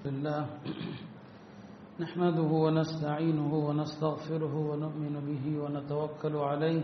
لله نحمده ونستعينه ونستغفره ونؤمن به ونتوكل عليه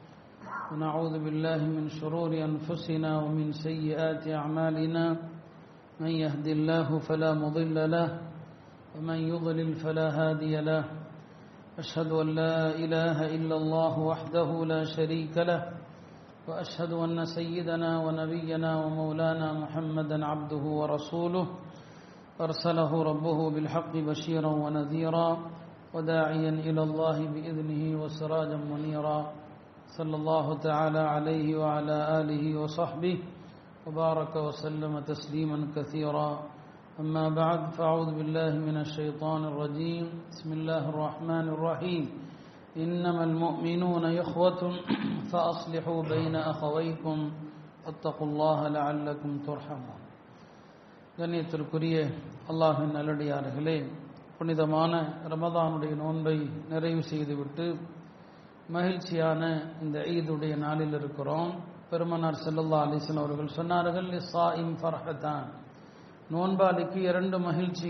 ونعوذ بالله من شرور أنفسنا ومن سيئات أعمالنا من يهد الله فلا مضل له ومن يضلل فلا هادي له أشهد أن لا إله إلا الله وحده لا شريك له وأشهد أن سيدنا ونبينا ومولانا محمدا عبده ورسوله أرسله ربه بالحق بشيرا ونذيرا وداعيا إلى الله بإذنه وسراجا منيرا صلى الله تعالى عليه وعلى آله وصحبه وبارك وسلم تسليما كثيرا أما بعد فأعوذ بالله من الشيطان الرجيم بسم الله الرحمن الرحيم إنما المؤمنون إخوة فأصلحوا بين أخويكم واتقوا الله لعلكم ترحمون கண்ணியத்திற்குரிய அல்லாஹின் நல்லடியார்களே புனிதமான ரமதானுடைய நோன்பை நிறைவு செய்துவிட்டு மகிழ்ச்சியான இந்த ஈதுடைய நாளில் இருக்கிறோம் பெருமனார் செல்லல்லா அலிசன் அவர்கள் சொன்னார்கள் இஸ்ஸா இம் ஃபர்ஹதான் நோன்பாளிக்கு இரண்டு மகிழ்ச்சி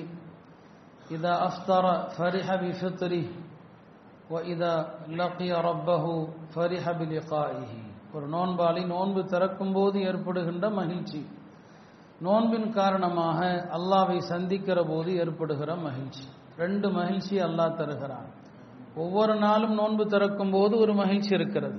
இதா அஃப்தர ஃபரிஹ பி ஃபித்ரி வ இதா லக்கிய ரப்பஹு ஃபரிஹ பி லிகாயிஹி ஒரு நோன்பாளி நோன்பு திறக்கும் போது ஏற்படுகின்ற மகிழ்ச்சி நோன்பின் காரணமாக அல்லாவை சந்திக்கிற போது ஏற்படுகிற மகிழ்ச்சி ரெண்டு மகிழ்ச்சி அல்லாஹ் தருகிறான் ஒவ்வொரு நாளும் நோன்பு திறக்கும் போது ஒரு மகிழ்ச்சி இருக்கிறது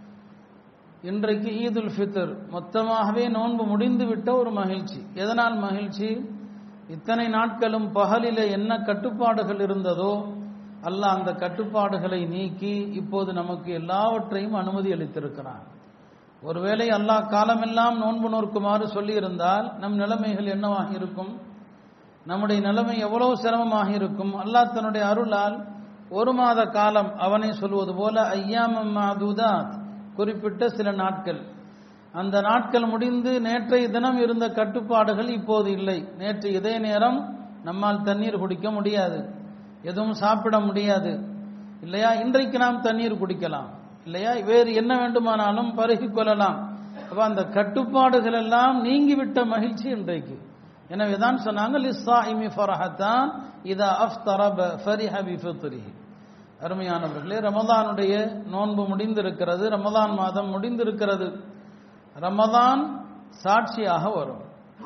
இன்றைக்கு ஈதுல் ஃபித்ர் மொத்தமாகவே நோன்பு முடிந்து விட்ட ஒரு மகிழ்ச்சி எதனால் மகிழ்ச்சி இத்தனை நாட்களும் பகலில் என்ன கட்டுப்பாடுகள் இருந்ததோ அல்லாஹ் அந்த கட்டுப்பாடுகளை நீக்கி இப்போது நமக்கு எல்லாவற்றையும் அனுமதி அளித்திருக்கிறான் ஒருவேளை அல்லாஹ் காலமெல்லாம் நோன்பு நோக்குமாறு சொல்லியிருந்தால் நம் நிலைமைகள் என்னவாக இருக்கும் நம்முடைய நிலைமை எவ்வளவு சிரமமாக இருக்கும் அல்லாஹ் தன்னுடைய அருளால் ஒரு மாத காலம் அவனை சொல்வது போல ஐயாமம் மாதுதாத் குறிப்பிட்ட சில நாட்கள் அந்த நாட்கள் முடிந்து நேற்றைய தினம் இருந்த கட்டுப்பாடுகள் இப்போது இல்லை நேற்று இதே நேரம் நம்மால் தண்ணீர் குடிக்க முடியாது எதுவும் சாப்பிட முடியாது இல்லையா இன்றைக்கு நாம் தண்ணீர் குடிக்கலாம் இல்லையா வேறு என்ன வேண்டுமானாலும் பருகி கொள்ளலாம் அப்போ அந்த கட்டுப்பாடுகள் எல்லாம் நீங்கிவிட்ட மகிழ்ச்சி இன்றைக்கு எனவே தான் சொன்னாங்க லிஸ்ஸா இமி ஃபரஹத்தான் இதா அஃப்தரப ஃபரிஹ பி ஃபித்ரிஹி அருமையானவர்களே ரமதானுடைய நோன்பு முடிந்திருக்கிறது ரமதான் மாதம் முடிந்திருக்கிறது ரமதான் சாட்சியாக வரும்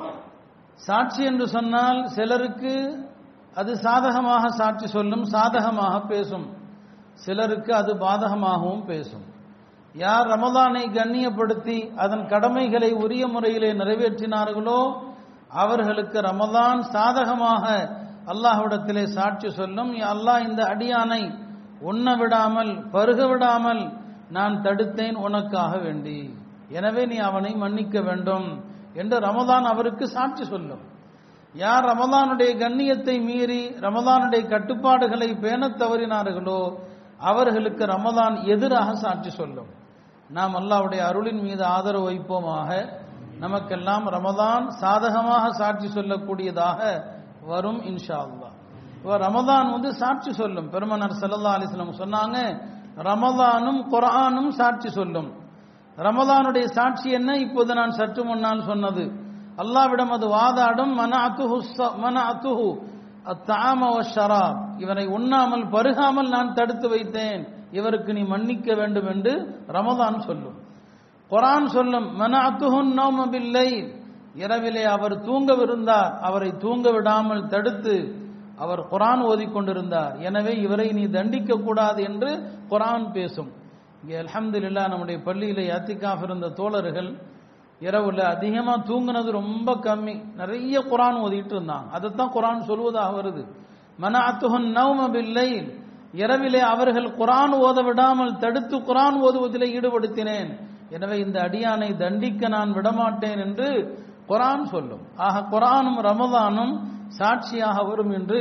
சாட்சி என்று சொன்னால் சிலருக்கு அது சாதகமாக சாட்சி சொல்லும் சாதகமாக பேசும் சிலருக்கு அது பாதகமாகவும் பேசும் யார் ரமதானை கண்ணியப்படுத்தி அதன் கடமைகளை உரிய முறையிலே நிறைவேற்றினார்களோ அவர்களுக்கு ரமதான் சாதகமாக அல்லாஹ்விடத்திலே சாட்சி சொல்லும் அல்லாஹ் இந்த அடியானை உண்ண விடாமல் பருக விடாமல் நான் தடுத்தேன் உனக்காக வேண்டி எனவே நீ அவனை மன்னிக்க வேண்டும் என்று ரமதான் அவருக்கு சாட்சி சொல்லும் யார் ரமதானுடைய கண்ணியத்தை மீறி ரமதானுடைய கட்டுப்பாடுகளை பேணத் தவறினார்களோ அவர்களுக்கு ரமதான் எதிராக சாட்சி சொல்லும் நாம் அல்லாவுடைய அருளின் மீது ஆதரவு வைப்போமாக நமக்கெல்லாம் ரமதான் சாதகமாக சாட்சி சொல்லக்கூடியதாக வரும் இன்ஷா அல்லா இப்போ ரமதான் வந்து சாட்சி சொல்லும் பெருமனார் சல்லா அலிஸ்லம் சொன்னாங்க ரமதானும் குரானும் சாட்சி சொல்லும் ரமதானுடைய சாட்சி என்ன இப்போது நான் சற்று முன்னால் சொன்னது அல்லாவிடம் அது வாதாடும் மன அத்துஹு மன அத்துஹு அத்தாம ஷராப் இவரை உண்ணாமல் பருகாமல் நான் தடுத்து வைத்தேன் இவருக்கு நீ மன்னிக்க வேண்டும் என்று ரமதான் சொல்லும் குரான் சொல்லும் மன அத்துஹுன் நோமபில்லை இரவிலே அவர் தூங்கவிருந்தார் அவரை தூங்க விடாமல் தடுத்து அவர் குரான் ஓதிக்கொண்டிருந்தார் எனவே இவரை நீ தண்டிக்க கூடாது என்று குரான் பேசும் இங்கே அலமதுல்லா நம்முடைய பள்ளியிலே அத்திகாஃப் இருந்த தோழர்கள் இரவுல அதிகமாக தூங்குனது ரொம்ப கம்மி நிறைய குரான் ஓதிட்டு இருந்தாங்க அதைத்தான் குரான் சொல்வதாக வருது மன அத்துஹன் நவமபில்லை இரவிலே அவர்கள் குரான் ஓத விடாமல் தடுத்து குரான் ஓதுவதிலே ஈடுபடுத்தினேன் எனவே இந்த அடியானை தண்டிக்க நான் விடமாட்டேன் என்று குரான் சொல்லும் ஆக குரானும் ரமதானும் சாட்சியாக வரும் என்று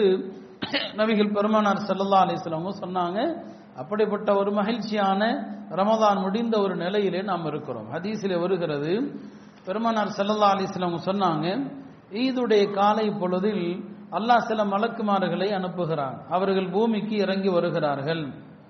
நபிகள் பெருமானார் சல்லா அலிஸ்லாமும் சொன்னாங்க அப்படிப்பட்ட ஒரு மகிழ்ச்சியான ரமதான் முடிந்த ஒரு நிலையிலே நாம் இருக்கிறோம் ஹதீஸிலே வருகிறது பெருமானார் சல்லா அலிஸ்லாம் சொன்னாங்க ஈதுடைய காலை பொழுதில் அல்லாஹ் சில மலக்குமார்களை அனுப்புகிறான் அவர்கள் பூமிக்கு இறங்கி வருகிறார்கள்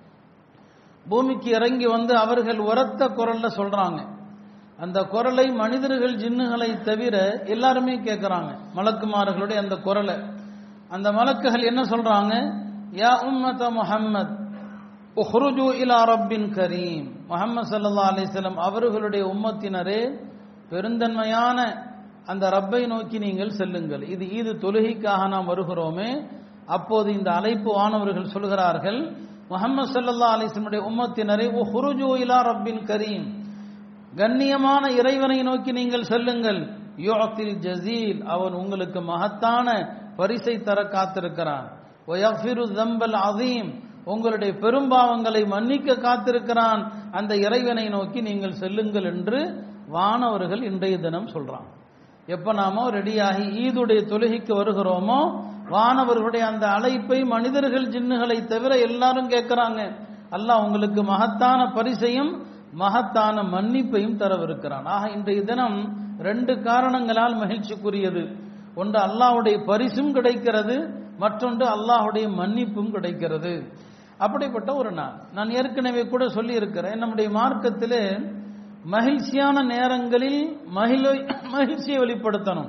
பூமிக்கு இறங்கி வந்து அவர்கள் உரத்த குரல்ல சொல்றாங்க அந்த குரலை மனிதர்கள் ஜின்னுகளை தவிர எல்லாருமே கேட்குறாங்க மலக்குமார்களுடைய அந்த குரலை அந்த மலக்குகள் என்ன சொல்றாங்க யா உம்மத முஹம்மத் உஹ்ருஜு இலா ரப்பின் கரீம் முஹம்மது ஸல்லல்லாஹு அலைஹி வஸல்லம் அவர்களுடைய உம்மத்தினரே பெருந்தன்மையான அந்த ரப்பை நோக்கி நீங்கள் செல்லுங்கள் இது ஈது தொழுகைக்காக நாம் வருகிறோமே அப்போது இந்த அழைப்பு வானவர்கள் சொல்கிறார்கள் முஹம்மது ஸல்லல்லாஹு அலைஹி வஸல்லம் உம்மத்தினரே உஹ்ருஜு இலா ரப்பின் கரீம் கண்ணியமான இறைவனை நோக்கி நீங்கள் செல்லுங்கள் யுஅத்தில் ஜசீல் அவன் உங்களுக்கு மகத்தான பரிசை தர காத்திருக்கிறான் வயஃபிரு தம்பல் அதீம் உங்களுடைய பெரும்பாவங்களை மன்னிக்க காத்திருக்கிறான் அந்த இறைவனை நோக்கி நீங்கள் செல்லுங்கள் என்று வானவர்கள் இன்றைய தினம் சொல்றான் எப்ப நாமோ ரெடியாகி ஈதுடைய தொழுகைக்கு வருகிறோமோ வானவர்களுடைய அந்த அழைப்பை மனிதர்கள் ஜின்னுகளை தவிர எல்லாரும் கேட்கிறாங்க அல்லாஹ் உங்களுக்கு மகத்தான பரிசையும் மகத்தான மன்னிப்பையும் தரவிருக்கிறான் ஆக இன்றைய தினம் ரெண்டு காரணங்களால் மகிழ்ச்சிக்குரியது ஒன்று அல்லாஹ்வுடைய பரிசும் கிடைக்கிறது மற்றொன்று அல்லாஹ்வுடைய மன்னிப்பும் கிடைக்கிறது அப்படிப்பட்ட ஒரு நாள் நான் ஏற்கனவே கூட சொல்லி இருக்கிறேன் நம்முடைய மார்க்கத்திலே மகிழ்ச்சியான நேரங்களில் மகிழ மகிழ்ச்சியை வெளிப்படுத்தணும்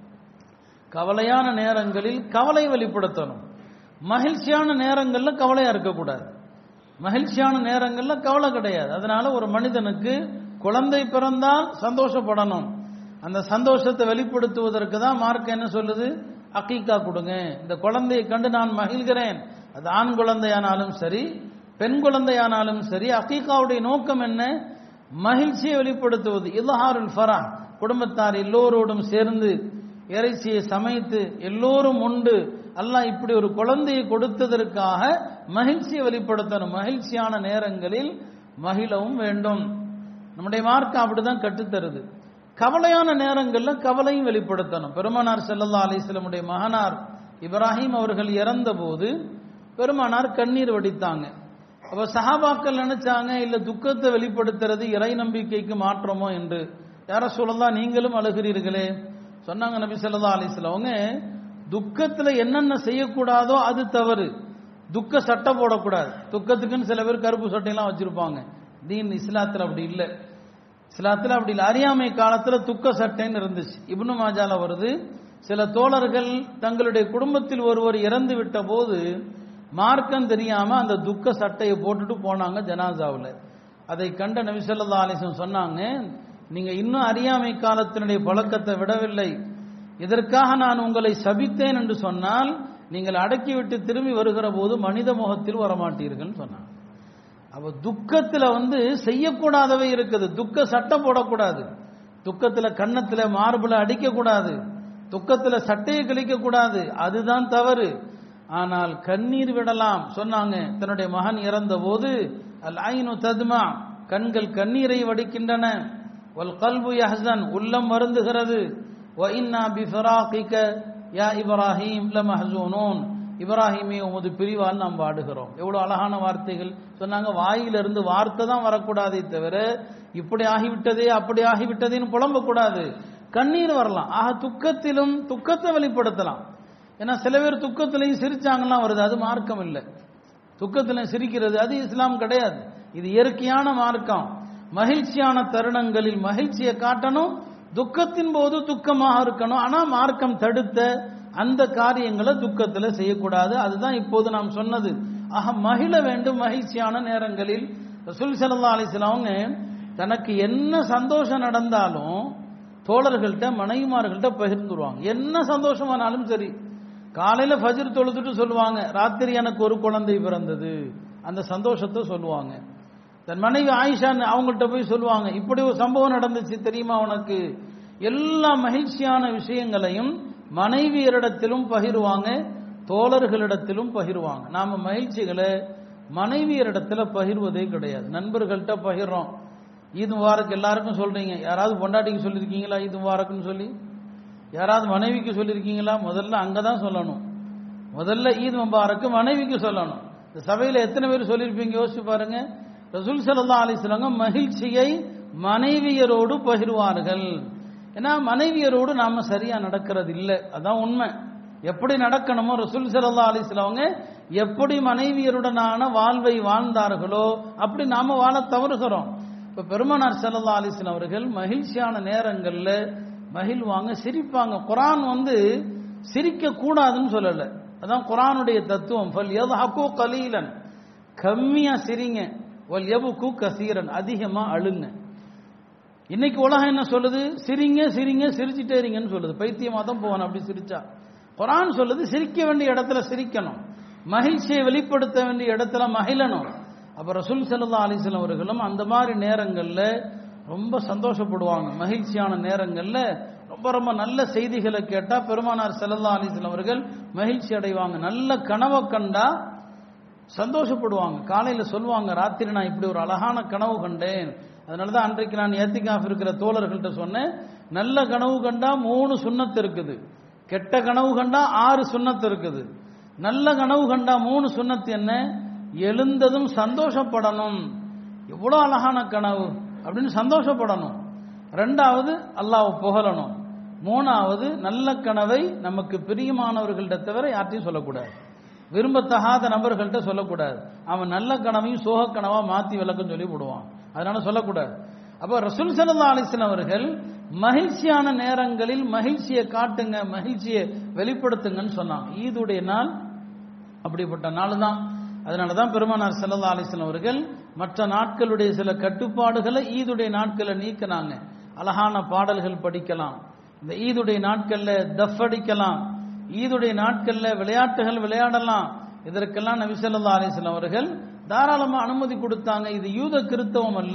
கவலையான நேரங்களில் கவலை வெளிப்படுத்தணும் மகிழ்ச்சியான நேரங்கள்ல கவலையா இருக்கக்கூடாது மகிழ்ச்சியான நேரங்கள்ல கவலை கிடையாது அதனால ஒரு மனிதனுக்கு குழந்தை பிறந்தால் சந்தோஷப்படணும் அந்த சந்தோஷத்தை வெளிப்படுத்துவதற்கு தான் மார்க் என்ன சொல்லுது அக்கீக்கா கொடுங்க இந்த குழந்தையை கண்டு நான் மகிழ்கிறேன் அது ஆண் குழந்தையானாலும் சரி பெண் குழந்தையானாலும் சரி அக்கீக்காவுடைய நோக்கம் என்ன மகிழ்ச்சியை வெளிப்படுத்துவது இலஹாருல் ஃபரா குடும்பத்தார் எல்லோரோடும் சேர்ந்து இறைச்சியை சமைத்து எல்லோரும் உண்டு அல்லாஹ் இப்படி ஒரு குழந்தையை கொடுத்ததற்காக மகிழ்ச்சியை வெளிப்படுத்தணும் மகிழ்ச்சியான நேரங்களில் மகிழவும் வேண்டும் நம்முடைய மார்க்கம் அப்படிதான் கற்றுத்தருது கவலையான நேரங்கள்ல கவலையும் வெளிப்படுத்தணும் பெருமானார் செல்லல்லா அலிஸ்லமுடைய மகனார் இப்ராஹிம் அவர்கள் இறந்த போது பெருமானார் கண்ணீர் வடித்தாங்க அப்ப சஹாபாக்கள் நினைச்சாங்க இல்ல துக்கத்தை வெளிப்படுத்துறது இறை நம்பிக்கைக்கு மாற்றமோ என்று யார சொல்லலாம் நீங்களும் அழுகிறீர்களே சொன்னாங்க நபி ஸல்லல்லாஹு அலைஹி வஸல்லம் அவங்க துக்கத்துல என்னென்ன செய்யக்கூடாதோ அது தவறு துக்க சட்டை போடக்கூடாது துக்கத்துக்குன்னு சில பேர் கருப்பு சட்டையெல்லாம் வச்சிருப்பாங்க தீன் இஸ்லாத்துல அப்படி இல்லை இஸ்லாத்துல அப்படி இல்லை அறியாமை காலத்துல துக்க சட்டைன்னு இருந்துச்சு இப்னு மாஜால வருது சில தோழர்கள் தங்களுடைய குடும்பத்தில் ஒருவர் இறந்து விட்ட போது மார்க்கம் தெரியாம அந்த துக்க சட்டையை போட்டுட்டு போனாங்க ஜனாசாவில் அதை கண்ட நபிசல்லா அலிசன் சொன்னாங்க நீங்க இன்னும் அறியாமை காலத்தினுடைய பழக்கத்தை விடவில்லை இதற்காக நான் உங்களை சபித்தேன் என்று சொன்னால் நீங்கள் அடக்கிவிட்டு திரும்பி வருகிற போது மனித முகத்தில் வரமாட்டீர்கள் சொன்னாங்க அப்ப துக்கத்துல வந்து செய்யக்கூடாதவை இருக்குது துக்க சட்டம் போடக்கூடாது துக்கத்துல கன்னத்துல மார்புல அடிக்க கூடாது துக்கத்துல சட்டையை கிழிக்க கூடாது அதுதான் தவறு ஆனால் கண்ணீர் விடலாம் சொன்னாங்க தன்னுடைய மகன் இறந்த போது அல் ஐனு தத்மா கண்கள் கண்ணீரை வடிக்கின்றன வல் கல்பு யஹ்சன் உள்ளம் வருந்துகிறது வ இன்னா பிஃபராகிக யா இப்ராஹிம் லமஹ்சூனூன் இப்ராஹிமே உமது பிரிவால் நாம் வாடுகிறோம் எவ்வளவு அழகான வார்த்தைகள் சொன்னாங்க வாயிலிருந்து வார்த்தை தான் வரக்கூடாதே தவிர இப்படி ஆகிவிட்டதே அப்படி ஆகிவிட்டதேன்னு புலம்பக்கூடாது கண்ணீர் வரலாம் ஆக துக்கத்திலும் துக்கத்தை வெளிப்படுத்தலாம் ஏன்னா சில பேர் துக்கத்திலையும் சிரிச்சாங்கன்னா வருது அது மார்க்கம் இல்லை துக்கத்திலையும் சிரிக்கிறது அது இஸ்லாம் கிடையாது இது இயற்கையான மார்க்கம் மகிழ்ச்சியான தருணங்களில் மகிழ்ச்சியை காட்டணும் துக்கத்தின் போது துக்கமாக இருக்கணும் ஆனா மார்க்கம் தடுத்த அந்த காரியங்களை துக்கத்துல செய்யக்கூடாது அதுதான் இப்போது நாம் சொன்னது ஆக மகிழ வேண்டும் மகிழ்ச்சியான நேரங்களில் ரசூல் ஸல்லல்லாஹு அலைஹி வஸல்லம் அவங்க தனக்கு என்ன சந்தோஷம் நடந்தாலும் தோழர்கள்ட்ட மனைவிமார்கள்ட்ட பகிர்ந்துருவாங்க என்ன சந்தோஷமானாலும் சரி காலையில ஃபஜ்ர் தொழுதுட்டு சொல்லுவாங்க ராத்திரி எனக்கு ஒரு குழந்தை பிறந்தது அந்த சந்தோஷத்தை சொல்லுவாங்க தன் மனைவி ஆயிஷா அவங்கள்ட்ட போய் சொல்லுவாங்க இப்படி ஒரு சம்பவம் நடந்துச்சு தெரியுமா உனக்கு எல்லா மகிழ்ச்சியான விஷயங்களையும் மனைவியரிடத்திலும் பகிர்வாங்க தோழர்களிடத்திலும் பகிர்வாங்க நாம மகிழ்ச்சிகளை மனைவியரிடத்துல பகிர்வதே கிடையாது நண்பர்கள்ட்ட பகிர்றோம் ஈது முபாரக் எல்லாருக்கும் சொல்றீங்க யாராவது பொண்டாட்டிக்கு சொல்லியிருக்கீங்களா ஈது முபாரக்னு சொல்லி யாராவது மனைவிக்கு சொல்லியிருக்கீங்களா முதல்ல அங்கதான் சொல்லணும் முதல்ல ஈத் முபாரக்கு மனைவிக்கு சொல்லணும் இந்த சபையில எத்தனை பேர் சொல்லியிருப்பீங்க யோசிச்சு பாருங்க ரசூல் ஸல்லல்லாஹு அலைஹி வஸல்லம் மகிழ்ச்சியை மனைவியரோடு பகிர்வார்கள் ஏன்னா மனைவியரோடு நாம சரியா நடக்கிறது இல்லை அதான் உண்மை எப்படி நடக்கணுமோ ரசூல் ஸல்லல்லாஹு அலைஹி வஸல்லம் அவங்க எப்படி மனைவியருடனான வாழ்வை வாழ்ந்தார்களோ அப்படி நாம வாழ தவறுகிறோம் இப்ப பெருமானார் ஸல்லல்லாஹு அலைஹி வஸல்லம் அவர்கள் மகிழ்ச்சியான நேரங்கள்ல மகிழ்வாங்க சிரிப்பாங்க குரான் வந்து சிரிக்க கூடாதுன்னு சொல்லல அதான் குரானுடைய தத்துவம் ஃபல் யத்ஹகு கலீலன் கம்மியா சிரிங்க வல் யபுகு கசீரன் அதிகமா அழுங்க இன்னைக்கு உலகம் என்ன சொல்லுது சிரிங்க சிரிங்க சிரிச்சிட்டே இருங்கன்னு சொல்லுது பைத்தியமா தான் போகணும் அப்படி சிரிச்சா குரான் சொல்லுது சிரிக்க வேண்டிய இடத்துல சிரிக்கணும் மகிழ்ச்சியை வெளிப்படுத்த வேண்டிய இடத்துல மகிழணும் அப்ப ரசூல் சல்லா அலிஸ்லாம் அவர்களும் அந்த மாதிரி நேரங்கள்ல ரொம்ப சந்தோஷப்படுவாங்க மகிழ்ச்சியான நேரங்கள்ல ரொம்ப ரொம்ப நல்ல செய்திகளை கேட்டா பெருமானார் செல்லல்லா அலிஸ்லாம் அவர்கள் மகிழ்ச்சி அடைவாங்க நல்ல கனவை கண்டா சந்தோஷப்படுவாங்க காலையில சொல்லுவாங்க ராத்திரி நான் இப்படி ஒரு அழகான கனவு கண்டேன் அதனாலதான் அன்றைக்கு நான் ஏத்திகாஃப் இருக்கிற தோழர்கள்ட்ட சொன்னேன் நல்ல கனவு கண்டா மூணு சுண்ணத்து இருக்குது கெட்ட கனவு கண்டா ஆறு சுண்ணத்து இருக்குது நல்ல கனவு கண்டா மூணு சுண்ணத்து என்ன எழுந்ததும் சந்தோஷப்படணும் எவ்வளவு அழகான கனவு அப்படின்னு சந்தோஷப்படணும் ரெண்டாவது அல்லாஹ் புகழணும் மூணாவது நல்ல கனவை நமக்கு பிரியமானவர்கள்ட்ட தவிர யார்ட்டையும் சொல்லக்கூடாது விரும்பத்தகாத நபர்கள்ட்ட சொல்லக்கூடாது அவன் நல்ல கனவையும் சோக கனவா மாத்தி விளக்கம் சொல்லி விடுவான் அதனால சொல்லக்கூடாது அப்ப ரசூல் சல்லா அலிஸ்லாம் அவர்கள் மகிழ்ச்சியான நேரங்களில் மகிழ்ச்சியை காட்டுங்க மகிழ்ச்சியை வெளிப்படுத்துங்கன்னு சொன்னாங்க ஈதுடைய நாள் அப்படிப்பட்ட நாள் தான் அதனால தான் பெருமானார் சல்லா அலிஸ்லாம் அவர்கள் மற்ற நாட்களுடைய சில கட்டுப்பாடுகளை ஈதுடைய நாட்களை நீக்கினாங்க அழகான பாடல்கள் படிக்கலாம் இந்த ஈதுடைய நாட்கள்ல தஃப் அடிக்கலாம் ஈதுடைய நாட்கள்ல விளையாட்டுகள் விளையாடலாம் இதற்கெல்லாம் நபி ஸல்லல்லாஹு அலைஹி வஸல்லம் அவர்கள் தாராளமா அனுமதி கொடுத்தாங்க இது யூத கிறித்தவம் அல்ல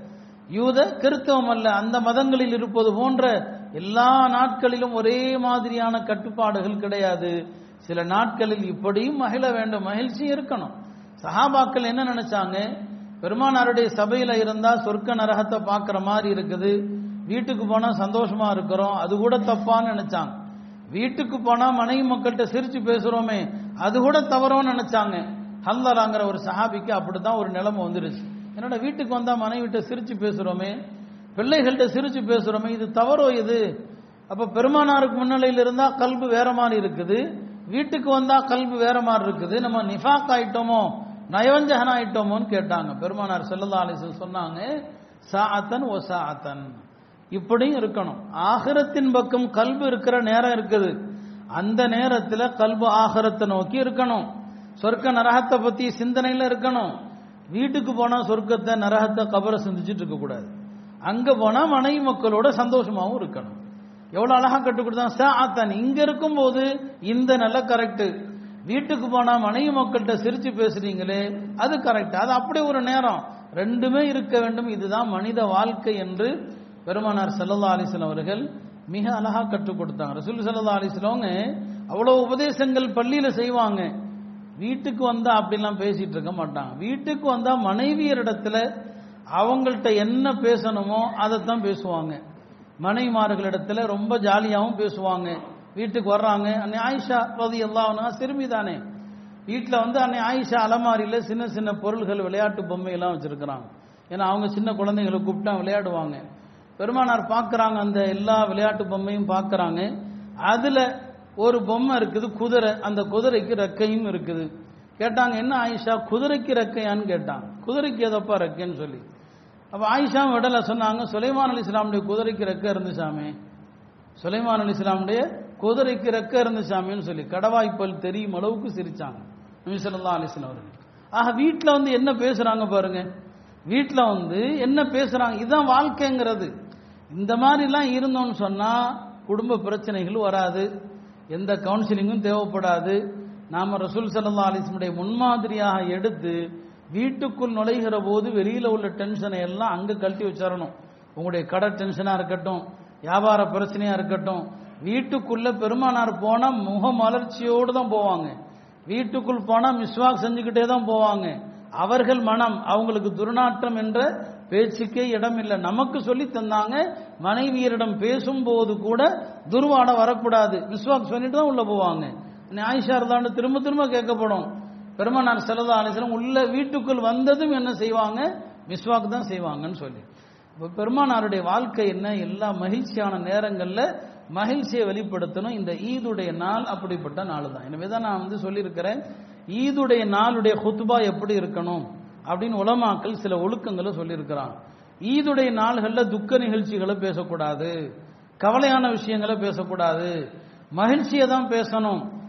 யூத கிறித்தவம் அல்ல அந்த மதங்களில் இருப்பது போன்ற எல்லா நாட்களிலும் ஒரே மாதிரியான கட்டுப்பாடுகள் கிடையாது சில நாட்களில் இப்படியும் மகிழ வேண்டும் மகிழ்ச்சி இருக்கணும் சஹாபாக்கள் என்ன நினைச்சாங்க பெருமானாருடைய சபையில இருந்தா சொர்க்க நரகத்தை பார்க்கிற மாதிரி இருக்குது வீட்டுக்கு போனா சந்தோஷமா இருக்கிறோம் அது கூட தப்பான்னு நினைச்சாங்க வீட்டுக்கு போனா மனைவி மக்கள்கிட்ட சிரிச்சு பேசுறோமே அது கூட தவறோன்னு நினைச்சாங்க ஹல்லராங்கிற ஒரு சஹாபிக்கு அப்படித்தான் ஒரு நிலைமை வந்துருச்சு என்னோட வீட்டுக்கு வந்தா மனைவிட்ட சிரிச்சு பேசுறோமே பிள்ளைகள்கிட்ட சிரிச்சு பேசுறோமே இது தவறோ இது அப்ப பெருமானாருக்கு முன்னிலையில் இருந்தா கல்பு வேற மாதிரி இருக்குது வீட்டுக்கு வந்தா கல்பு வேற மாதிரி இருக்குது நம்ம நிஃபாக் ஆயிட்டோமோ நயவஞ்சகன் ஆயிட்டோமோன்னு கேட்டாங்க பெருமானார் செல்லல்லா அலிசன் சொன்னாங்க சாத்தன் ஓ சாத்தன் இப்படியும் இருக்கணும் ஆகிரத்தின் பக்கம் கல்பு இருக்கிற நேரம் இருக்குது அந்த நேரத்துல கல்பு ஆகிரத்தை நோக்கி இருக்கணும் சொர்க்க நரகத்தை பத்தி சிந்தனையில இருக்கணும் வீட்டுக்கு போனா சொர்க்கத்தை நரகத்தை கபரை சிந்திச்சுட்டு இருக்க கூடாது அங்க போனா மனைவி மக்களோட சந்தோஷமாவும் இருக்கணும் எவ்வளவு அழகா கற்றுக் கொடுத்தா சாத்தன் இங்க இருக்கும் போது இந்த நல்ல கரெக்ட் வீட்டுக்கு போனா மனைவி மக்கள்கிட்ட சிரிச்சு பேசுறீங்களே அது கரெக்ட் அது அப்படி ஒரு நேரம் ரெண்டுமே இருக்க வேண்டும் இதுதான் மனித வாழ்க்கை என்று பெருமானார் சல்லல்லா அலிஸ்லாம் அவர்கள் மிக அழகா கற்றுக் கொடுத்தாங்க ரசூல் சல்லா அலிஸ்லவங்க அவ்வளவு உபதேசங்கள் பள்ளியில செய்வாங்க வீட்டுக்கு வந்தா அப்படிலாம் பேசிட்டு இருக்க மாட்டாங்க வீட்டுக்கு வந்தா மனைவியரிடத்துல அவங்கள்ட்ட என்ன பேசணுமோ அதைத்தான் பேசுவாங்க மனைவிமார்களிடத்துல ரொம்ப ஜாலியாகவும் பேசுவாங்க வீட்டுக்கு வர்றாங்க அன்னை ஆயிஷா ரதி எல்லாம் சிறுமி தானே வீட்டில் வந்து அன்னை ஆயிஷா அலமாரியில் சின்ன சின்ன பொருள்கள் விளையாட்டு பொம்மையெல்லாம் வச்சிருக்கிறாங்க ஏன்னா அவங்க சின்ன குழந்தைங்களை கூப்பிட்டா விளையாடுவாங்க பெருமானார் பார்க்குறாங்க அந்த எல்லா விளையாட்டு பொம்மையும் பார்க்குறாங்க அதில் ஒரு பொம்மை இருக்குது குதிரை அந்த குதிரைக்கு ரெக்கையும் இருக்குது கேட்டாங்க என்ன ஆயிஷா குதிரைக்கு ரெக்கையான்னு கேட்டாங்க குதிரைக்கு எதப்பா ரெக்கைன்னு சொல்லி அப்போ ஆயிஷா விடலை சொன்னாங்க சுலைமான் அலி இஸ்லாமுடைய குதிரைக்கு ரெக்கை இருந்துச்சாமே சுலைமான் அலி இஸ்லாமுடைய குதிரைக்கு ரெக்கை இருந்துச்சாமின்னு சொல்லி கடவாய்ப்பல் தெரியும் அளவுக்கு சிரிச்சாங்க நபிசல்லா அலிஸ்லாம் அவர்கள் ஆக வீட்டில் வந்து என்ன பேசுறாங்க பாருங்க வீட்டில் வந்து என்ன பேசுறாங்க இதுதான் வாழ்க்கைங்கிறது இந்த மாதிரிலாம் இருந்தோம்னு சொன்னா குடும்ப பிரச்சனைகள் வராது எந்த கவுன்சிலிங்கும் தேவைப்படாது நாம ரசூல் சல்லா அலிஸ்முடைய முன்மாதிரியாக எடுத்து வீட்டுக்குள் நுழைகிற போது வெளியில உள்ள டென்ஷனை எல்லாம் அங்க கழட்டி வச்சிடணும் உங்களுடைய கடை டென்ஷனா இருக்கட்டும் வியாபார பிரச்சனையா இருக்கட்டும் வீட்டுக்குள்ள பெருமானார் போனா முக மலர்ச்சியோடு தான் போவாங்க வீட்டுக்குள் போனா மிஸ்வாக் செஞ்சுக்கிட்டே தான் போவாங்க அவர்கள் மனம் அவங்களுக்கு துர்நாற்றம் என்ற பேச்சுக்கே இடம் இல்லை நமக்கு சொல்லி தந்தாங்க மனைவியரிடம் பேசும்போது கூட துர்வாட வரக்கூடாது மிஸ்வாக் சொல்லிட்டு தான் உள்ள போவாங்க ஆயிஷா இருந்தாண்டு திரும்ப திரும்ப கேட்கப்படும் பெருமானார் செல்லதா அலிஸ்லாம் உள்ள வீட்டுக்குள் வந்ததும் என்ன செய்வாங்க மிஸ்வாக் தான் செய்வாங்கன்னு சொல்லி இப்போ பெருமானாருடைய வாழ்க்கை என்ன எல்லா மகிழ்ச்சியான நேரங்களில் மகிழ்ச்சியை வெளிப்படுத்தணும் இந்த ஈதுடைய நாள் அப்படிப்பட்ட நாள் தான் எனவே தான் நான் வந்து சொல்லியிருக்கிறேன் ஈதுடைய நாளுடைய ஹுத்பா எப்படி இருக்கணும் அப்படின்னு உலமாக்கள் சில ஒழுக்கங்களை சொல்லியிருக்கிறான் ஈதுடைய நாள்களில் துக்க நிகழ்ச்சிகளை பேசக்கூடாது கவலையான விஷயங்களை பேசக்கூடாது மகிழ்ச்சியை தான் பேசணும்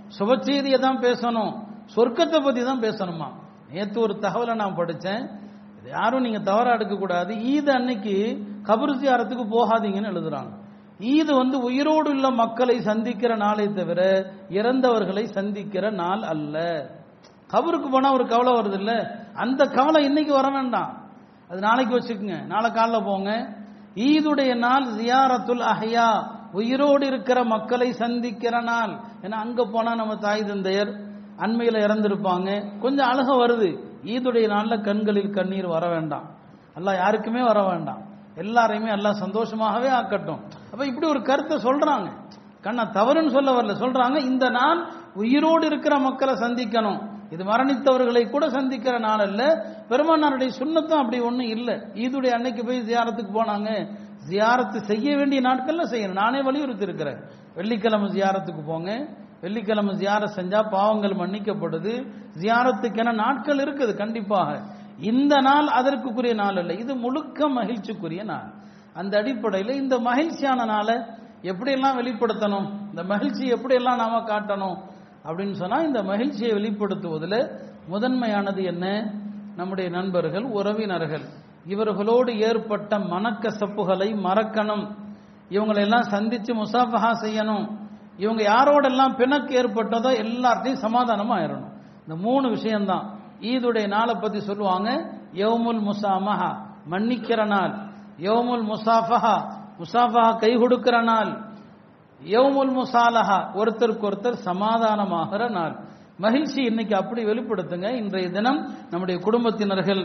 சுபச்செய்தியை தான் பேசணும் சொர்க்கத்தை பத்தி தான் பேசணுமா நேத்து ஒரு தகவலை நான் படிச்சேன் இது யாரும் நீங்க தவறா எடுக்க கூடாது ஈது அன்னைக்கு கபர் ஜியாரத்துக்கு போகாதீங்கன்னு எழுதுறாங்க ஈது வந்து உயிரோடு உள்ள மக்களை சந்திக்கிற நாளை தவிர இறந்தவர்களை சந்திக்கிற நாள் அல்ல கபருக்கு போனா ஒரு கவலை வருது இல்ல அந்த கவலை இன்னைக்கு வர வேண்டாம் அது நாளைக்கு வச்சுக்கோங்க நாளை காலைல போங்க ஈதுடைய நாள் ஜியாரத்துல் அஹ்யா உயிரோடு இருக்கிற மக்களை சந்திக்கிற நாள் ஏன்னா அங்க போனா நம்ம தாய் தந்தையர் அண்மையில இறந்திருப்பாங்க கொஞ்சம் அழுக வருது ஈதுடைய நாள்ல கண்களில் கண்ணீர் வர வேண்டாம் அல்லாஹ் யாருக்குமே வர வேண்டாம் எல்லாரையுமே எல்லாம் சந்தோஷமாகவே ஆக்கட்டும் அப்ப இப்படி ஒரு கருத்தை சொல்றாங்க கண்ணா தவறுன்னு சொல்ல வரல சொல்றாங்க இந்த நாள் உயிரோடு இருக்கிற மக்களை சந்திக்கணும் இது மரணித்தவர்களை கூட சந்திக்கிற நாள் அல்ல பெருமானாருடைய சுண்ணத்தும் அப்படி ஒண்ணும் இல்லை ஈதுடைய அன்னைக்கு போய் ஜியாரத்துக்கு போனாங்க ஜியாரத்து செய்ய வேண்டிய நாட்கள்ல செய்யணும் நானே வலியுறுத்தி இருக்கிறேன் வெள்ளிக்கிழமை ஜியாரத்துக்கு போங்க வெள்ளிக்கிழமை ஜியாரத் செஞ்சா பாவங்கள் மன்னிக்கப்படுது ஜியாரத்துக்கென நாட்கள் இருக்குது கண்டிப்பாக இந்த நாள் அதற்குரிய நாள் அல்ல இது முழுக்க மகிழ்ச்சிக்குரிய நாள் அந்த அடிப்படையில் இந்த மகிழ்ச்சியான நாளை எப்படியெல்லாம் வெளிப்படுத்தணும் இந்த மகிழ்ச்சி எப்படியெல்லாம் நாம காட்டணும் அப்படின்னு சொன்னா இந்த மகிழ்ச்சியை வெளிப்படுத்துவதில் முதன்மையானது என்ன நம்முடைய நண்பர்கள் உறவினர்கள் இவர்களோடு ஏற்பட்ட மனக்கசப்புகளை மறக்கணும் இவங்களை எல்லாம் சந்திச்சு முசாஃபஹா செய்யணும் இவங்க யாரோடெல்லாம் பிணக்கு ஏற்பட்டதோ எல்லார்ட்டையும் சமாதானமா ஆயிரணும் இந்த மூணு விஷயம்தான் ஈதுடைய நாளை பத்தி சொல்லுவாங்க யவுமுல் முசாமஹா மன்னிக்கிற நாள் யவுமுல் முசாஃபஹா முசாஃபஹா கை கொடுக்கிற நாள் யவுமுல் முசாலஹா ஒருத்தருக்கு ஒருத்தர் சமாதானமாகிற நாள் மகிழ்ச்சி இன்னைக்கு அப்படி வெளிப்படுத்துங்க இன்றைய தினம் நம்முடைய குடும்பத்தினர்கள்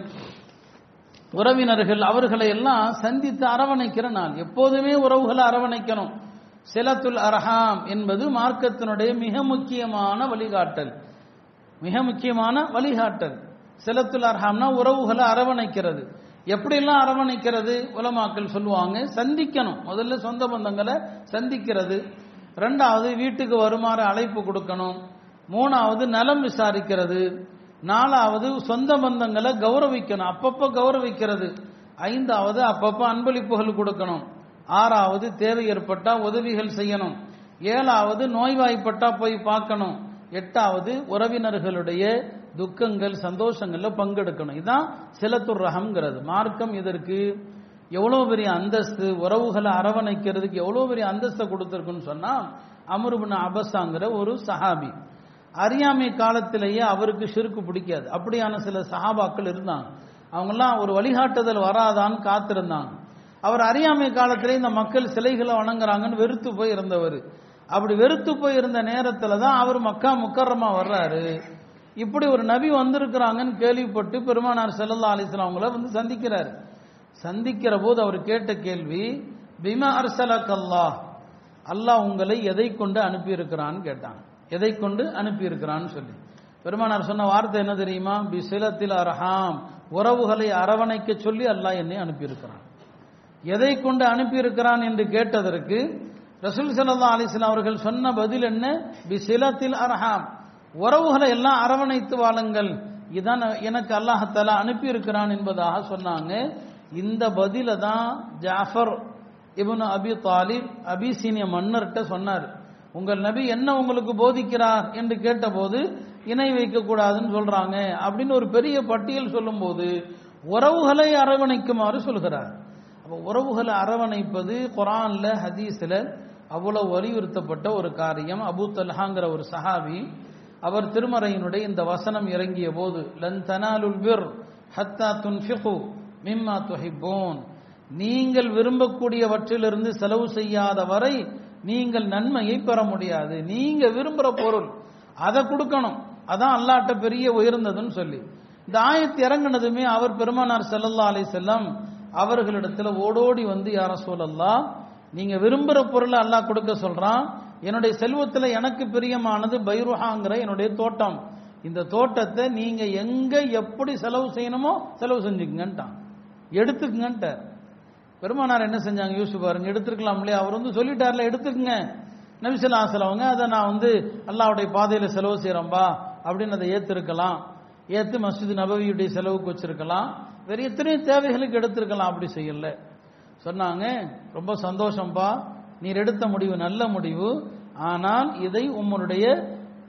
உறவினர்கள் அவர்களை எல்லாம் சந்தித்து அரவணைக்கிற நாள் எப்போதுமே உறவுகளை அரவணைக்கணும் சிலத்துல் அரஹாம் என்பது மார்க்கத்தினுடைய மிக முக்கியமான வழிகாட்டல் மிக முக்கியமான வழிகாட்டல் சிலத்துல் அரஹாம்னா உறவுகளை அரவணைக்கிறது எப்படியெல்லாம் அரவணைக்கிறது உலமாக்கள் சொல்லுவாங்க சந்திக்கணும் முதல்ல சொந்த பந்தங்களை சந்திக்கிறது ரெண்டாவது வீட்டுக்கு வருமாறு அழைப்பு கொடுக்கணும் மூணாவது நலம் விசாரிக்கிறது நாலாவது சொந்த பந்தங்களை கௌரவிக்கணும் அப்பப்போ கௌரவிக்கிறது ஐந்தாவது அப்பப்போ அன்பளிப்புகள் கொடுக்கணும் ஆறாவது தேவை ஏற்பட்டா உதவிகள் செய்யணும் ஏழாவது நோய்வாய்ப்பட்டா போய் பார்க்கணும் எட்டாவது உறவினர்களுடைய துக்கங்கள் சந்தோஷங்கள்ல பங்கெடுக்கணும் இதுதான் சிலத்துர் ரகம்ங்கிறது மார்க்கம் இதற்கு எவ்வளவு பெரிய அந்தஸ்து உறவுகளை அரவணைக்கிறதுக்கு எவ்வளவு பெரிய அந்தஸ்தை கொடுத்துருக்குன்னு சொன்னா அமருபின் அபஸாங்கிற ஒரு சஹாபி அறியாமை காலத்திலேயே அவருக்கு ஷிருக்கு பிடிக்காது அப்படியான சில சஹாபாக்கள் இருந்தாங்க அவங்கெல்லாம் ஒரு வழிகாட்டுதல் வராதான்னு காத்திருந்தாங்க அவர் அறியாமை காலத்திலே இந்த மக்கள் சிலைகளை வணங்குறாங்கன்னு வெறுத்து போய் இருந்தவர் அப்படி வெறுத்து போய் இருந்த நேரத்துல தான் அவர் மக்கா முக்கரமா வர்றாரு இப்படி ஒரு நபி வந்திருக்கிறாங்கன்னு கேள்விப்பட்டு பெருமானார் செல்லல்லா அலிஸ்லாம் அவங்கள வந்து சந்திக்கிறாரு சந்திக்கிற போது அவர் கேட்ட கேள்வி பிமா அர்சலக் அல்லாஹ் அல்லாஹ் உங்களை எதை கொண்டு அனுப்பியிருக்கிறான்னு கேட்டாங்க எதை கொண்டு அனுப்பியிருக்கிறான்னு சொல்லி பெருமானார் சொன்ன வார்த்தை என்ன தெரியுமா பிசிலத்தில் அரஹாம் உறவுகளை அரவணைக்க சொல்லி அல்லாஹ் என்னை அனுப்பியிருக்கிறான் எதை கொண்டு அனுப்பியிருக்கிறான் என்று கேட்டதற்கு ரசூல் சல்லா அலிஸ்லாம் அவர்கள் சொன்ன பதில் என்ன பிசிலத்தில் அரஹாம் உறவுகளை எல்லாம் அரவணைத்து வாழுங்கள் இதான் எனக்கு அல்லாஹத்தாலா அனுப்பி இருக்கிறான் என்பதாக சொன்னாங்க இந்த பதில தான் ஜாஃபர் இப்னு அபி தாலிப் அபிசீனிய மன்னர்கிட்ட சொன்னார் உங்கள் நபி என்ன உங்களுக்கு போதிக்கிறார் என்று கேட்டபோது இணை வைக்க கூடாதுன்னு சொல்றாங்க அப்படின்னு ஒரு பெரிய பட்டியல் சொல்லும்போது உறவுகளை அரவணைக்குமாறு சொல்கிறார் அப்ப உறவுகளை அரவணைப்பது குரான்ல ஹதீஸ்ல அவ்வளவு வலியுறுத்தப்பட்ட ஒரு காரியம் அபு தல்ஹாங்கிற ஒரு சஹாபி அவர் திருமறையினுடைய இந்த வசனம் இறங்கிய போது லன் தனாலுல் பிர் ஹத்தா துன்ஃபிகு மிம்மா துஹிப்பூன் நீங்கள் விரும்பக்கூடியவற்றிலிருந்து செலவு செய்யாத வரை நீங்கள் நன்மையை பெற முடியாது நீங்க விரும்புற பொருள் அதை கொடுக்கணும் அதான் அல்லாட்ட பெரிய உயர்ந்ததுன்னு சொல்லி இந்த ஆயத்து இறங்கினதுமே அவர் பெருமானார் செல்லல்லா அலி செல்லம் அவர்களிடத்துல ஓடோடி வந்து யார சொல்லலாம் நீங்க விரும்புற பொருளை அல்லாஹ் கொடுக்க சொல்றான் என்னுடைய செல்வத்துல எனக்கு பிரியமானது பைருஹாங்கிற என்னுடைய தோட்டம் இந்த தோட்டத்தை நீங்க எங்க எப்படி செலவு செய்யணுமோ செலவு செஞ்சுக்கங்கன்ட்டான் எடுத்துக்கங்கன்ட்டார் பெருமானார் என்ன செஞ்சாங்க யூசுப் பாருங்க எடுத்துருக்கலாம் இல்லையா அவர் வந்து சொல்லிட்டார்ல எடுத்துக்கங்க நபிசல்லா அவங்க அதை நான் வந்து அல்லாவுடைய பாதையில செலவு செய்யறோம்பா அப்படின்னு அதை ஏத்திருக்கலாம் ஏத்து மஸ்ஜித் நபவியுடைய செலவுக்கு வச்சிருக்கலாம் வேற எத்தனையோ தேவைகளுக்கு எடுத்திருக்கலாம் அப்படி செய்யல சொன்னாங்க ரொம்ப சந்தோஷம்பா நீர் எடுத்த முடிவு நல்ல முடிவு ஆனால் இதை உம்முடைய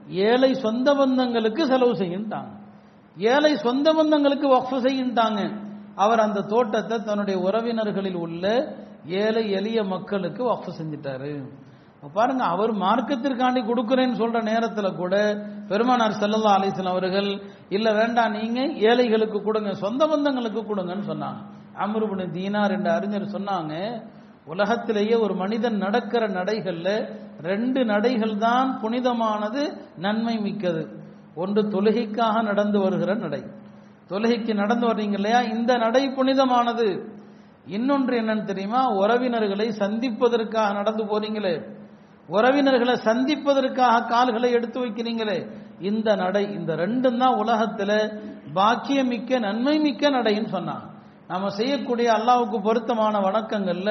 ஏழை சொந்த பந்தங்களுக்கு செலவு செய்யின்ட்டாங்க ஏழை சொந்த பந்தங்களுக்கு வக்ஃபு செய்யின்ட்டாங்க அவர் அந்த தோட்டத்தை தன்னுடைய உறவினர்களில் உள்ள ஏழை எளிய மக்களுக்கு வக்ஃபு செஞ்சிட்டாரு பாருங்க அவர் மார்க்கத்திற்காண்டி கொடுக்கிறேன்னு சொல்ற நேரத்துல கூட பெருமானார் செல்லல்லா அலிஸ்லாம் அவர்கள் இல்ல வேண்டாம் நீங்க ஏழைகளுக்கு கொடுங்க சொந்த பந்தங்களுக்கு கொடுங்கன்னு சொன்னாங்க அமருபுனி தீனார் என்ற அறிஞர் சொன்னாங்க உலகத்திலேயே ஒரு மனிதன் நடக்கிற நடைகள்ல ரெண்டு நடைகள் தான் புனிதமானது நன்மை மிக்கது ஒன்று தொழுகைக்காக நடந்து வருகிற நடை தொழுகைக்கு நடந்து வர்றீங்க இல்லையா இந்த நடை புனிதமானது இன்னொன்று என்னன்னு தெரியுமா உறவினர்களை சந்திப்பதற்காக நடந்து போறீங்களே உறவினர்களை சந்திப்பதற்காக கால்களை எடுத்து வைக்கிறீங்களே இந்த நடை இந்த ரெண்டும் தான் உலகத்துல பாக்கியமிக்க நன்மை மிக்க நடைன்னு சொன்னாங்க நாம செய்யக்கூடிய அல்லாவுக்கு பொருத்தமான வணக்கங்கள்ல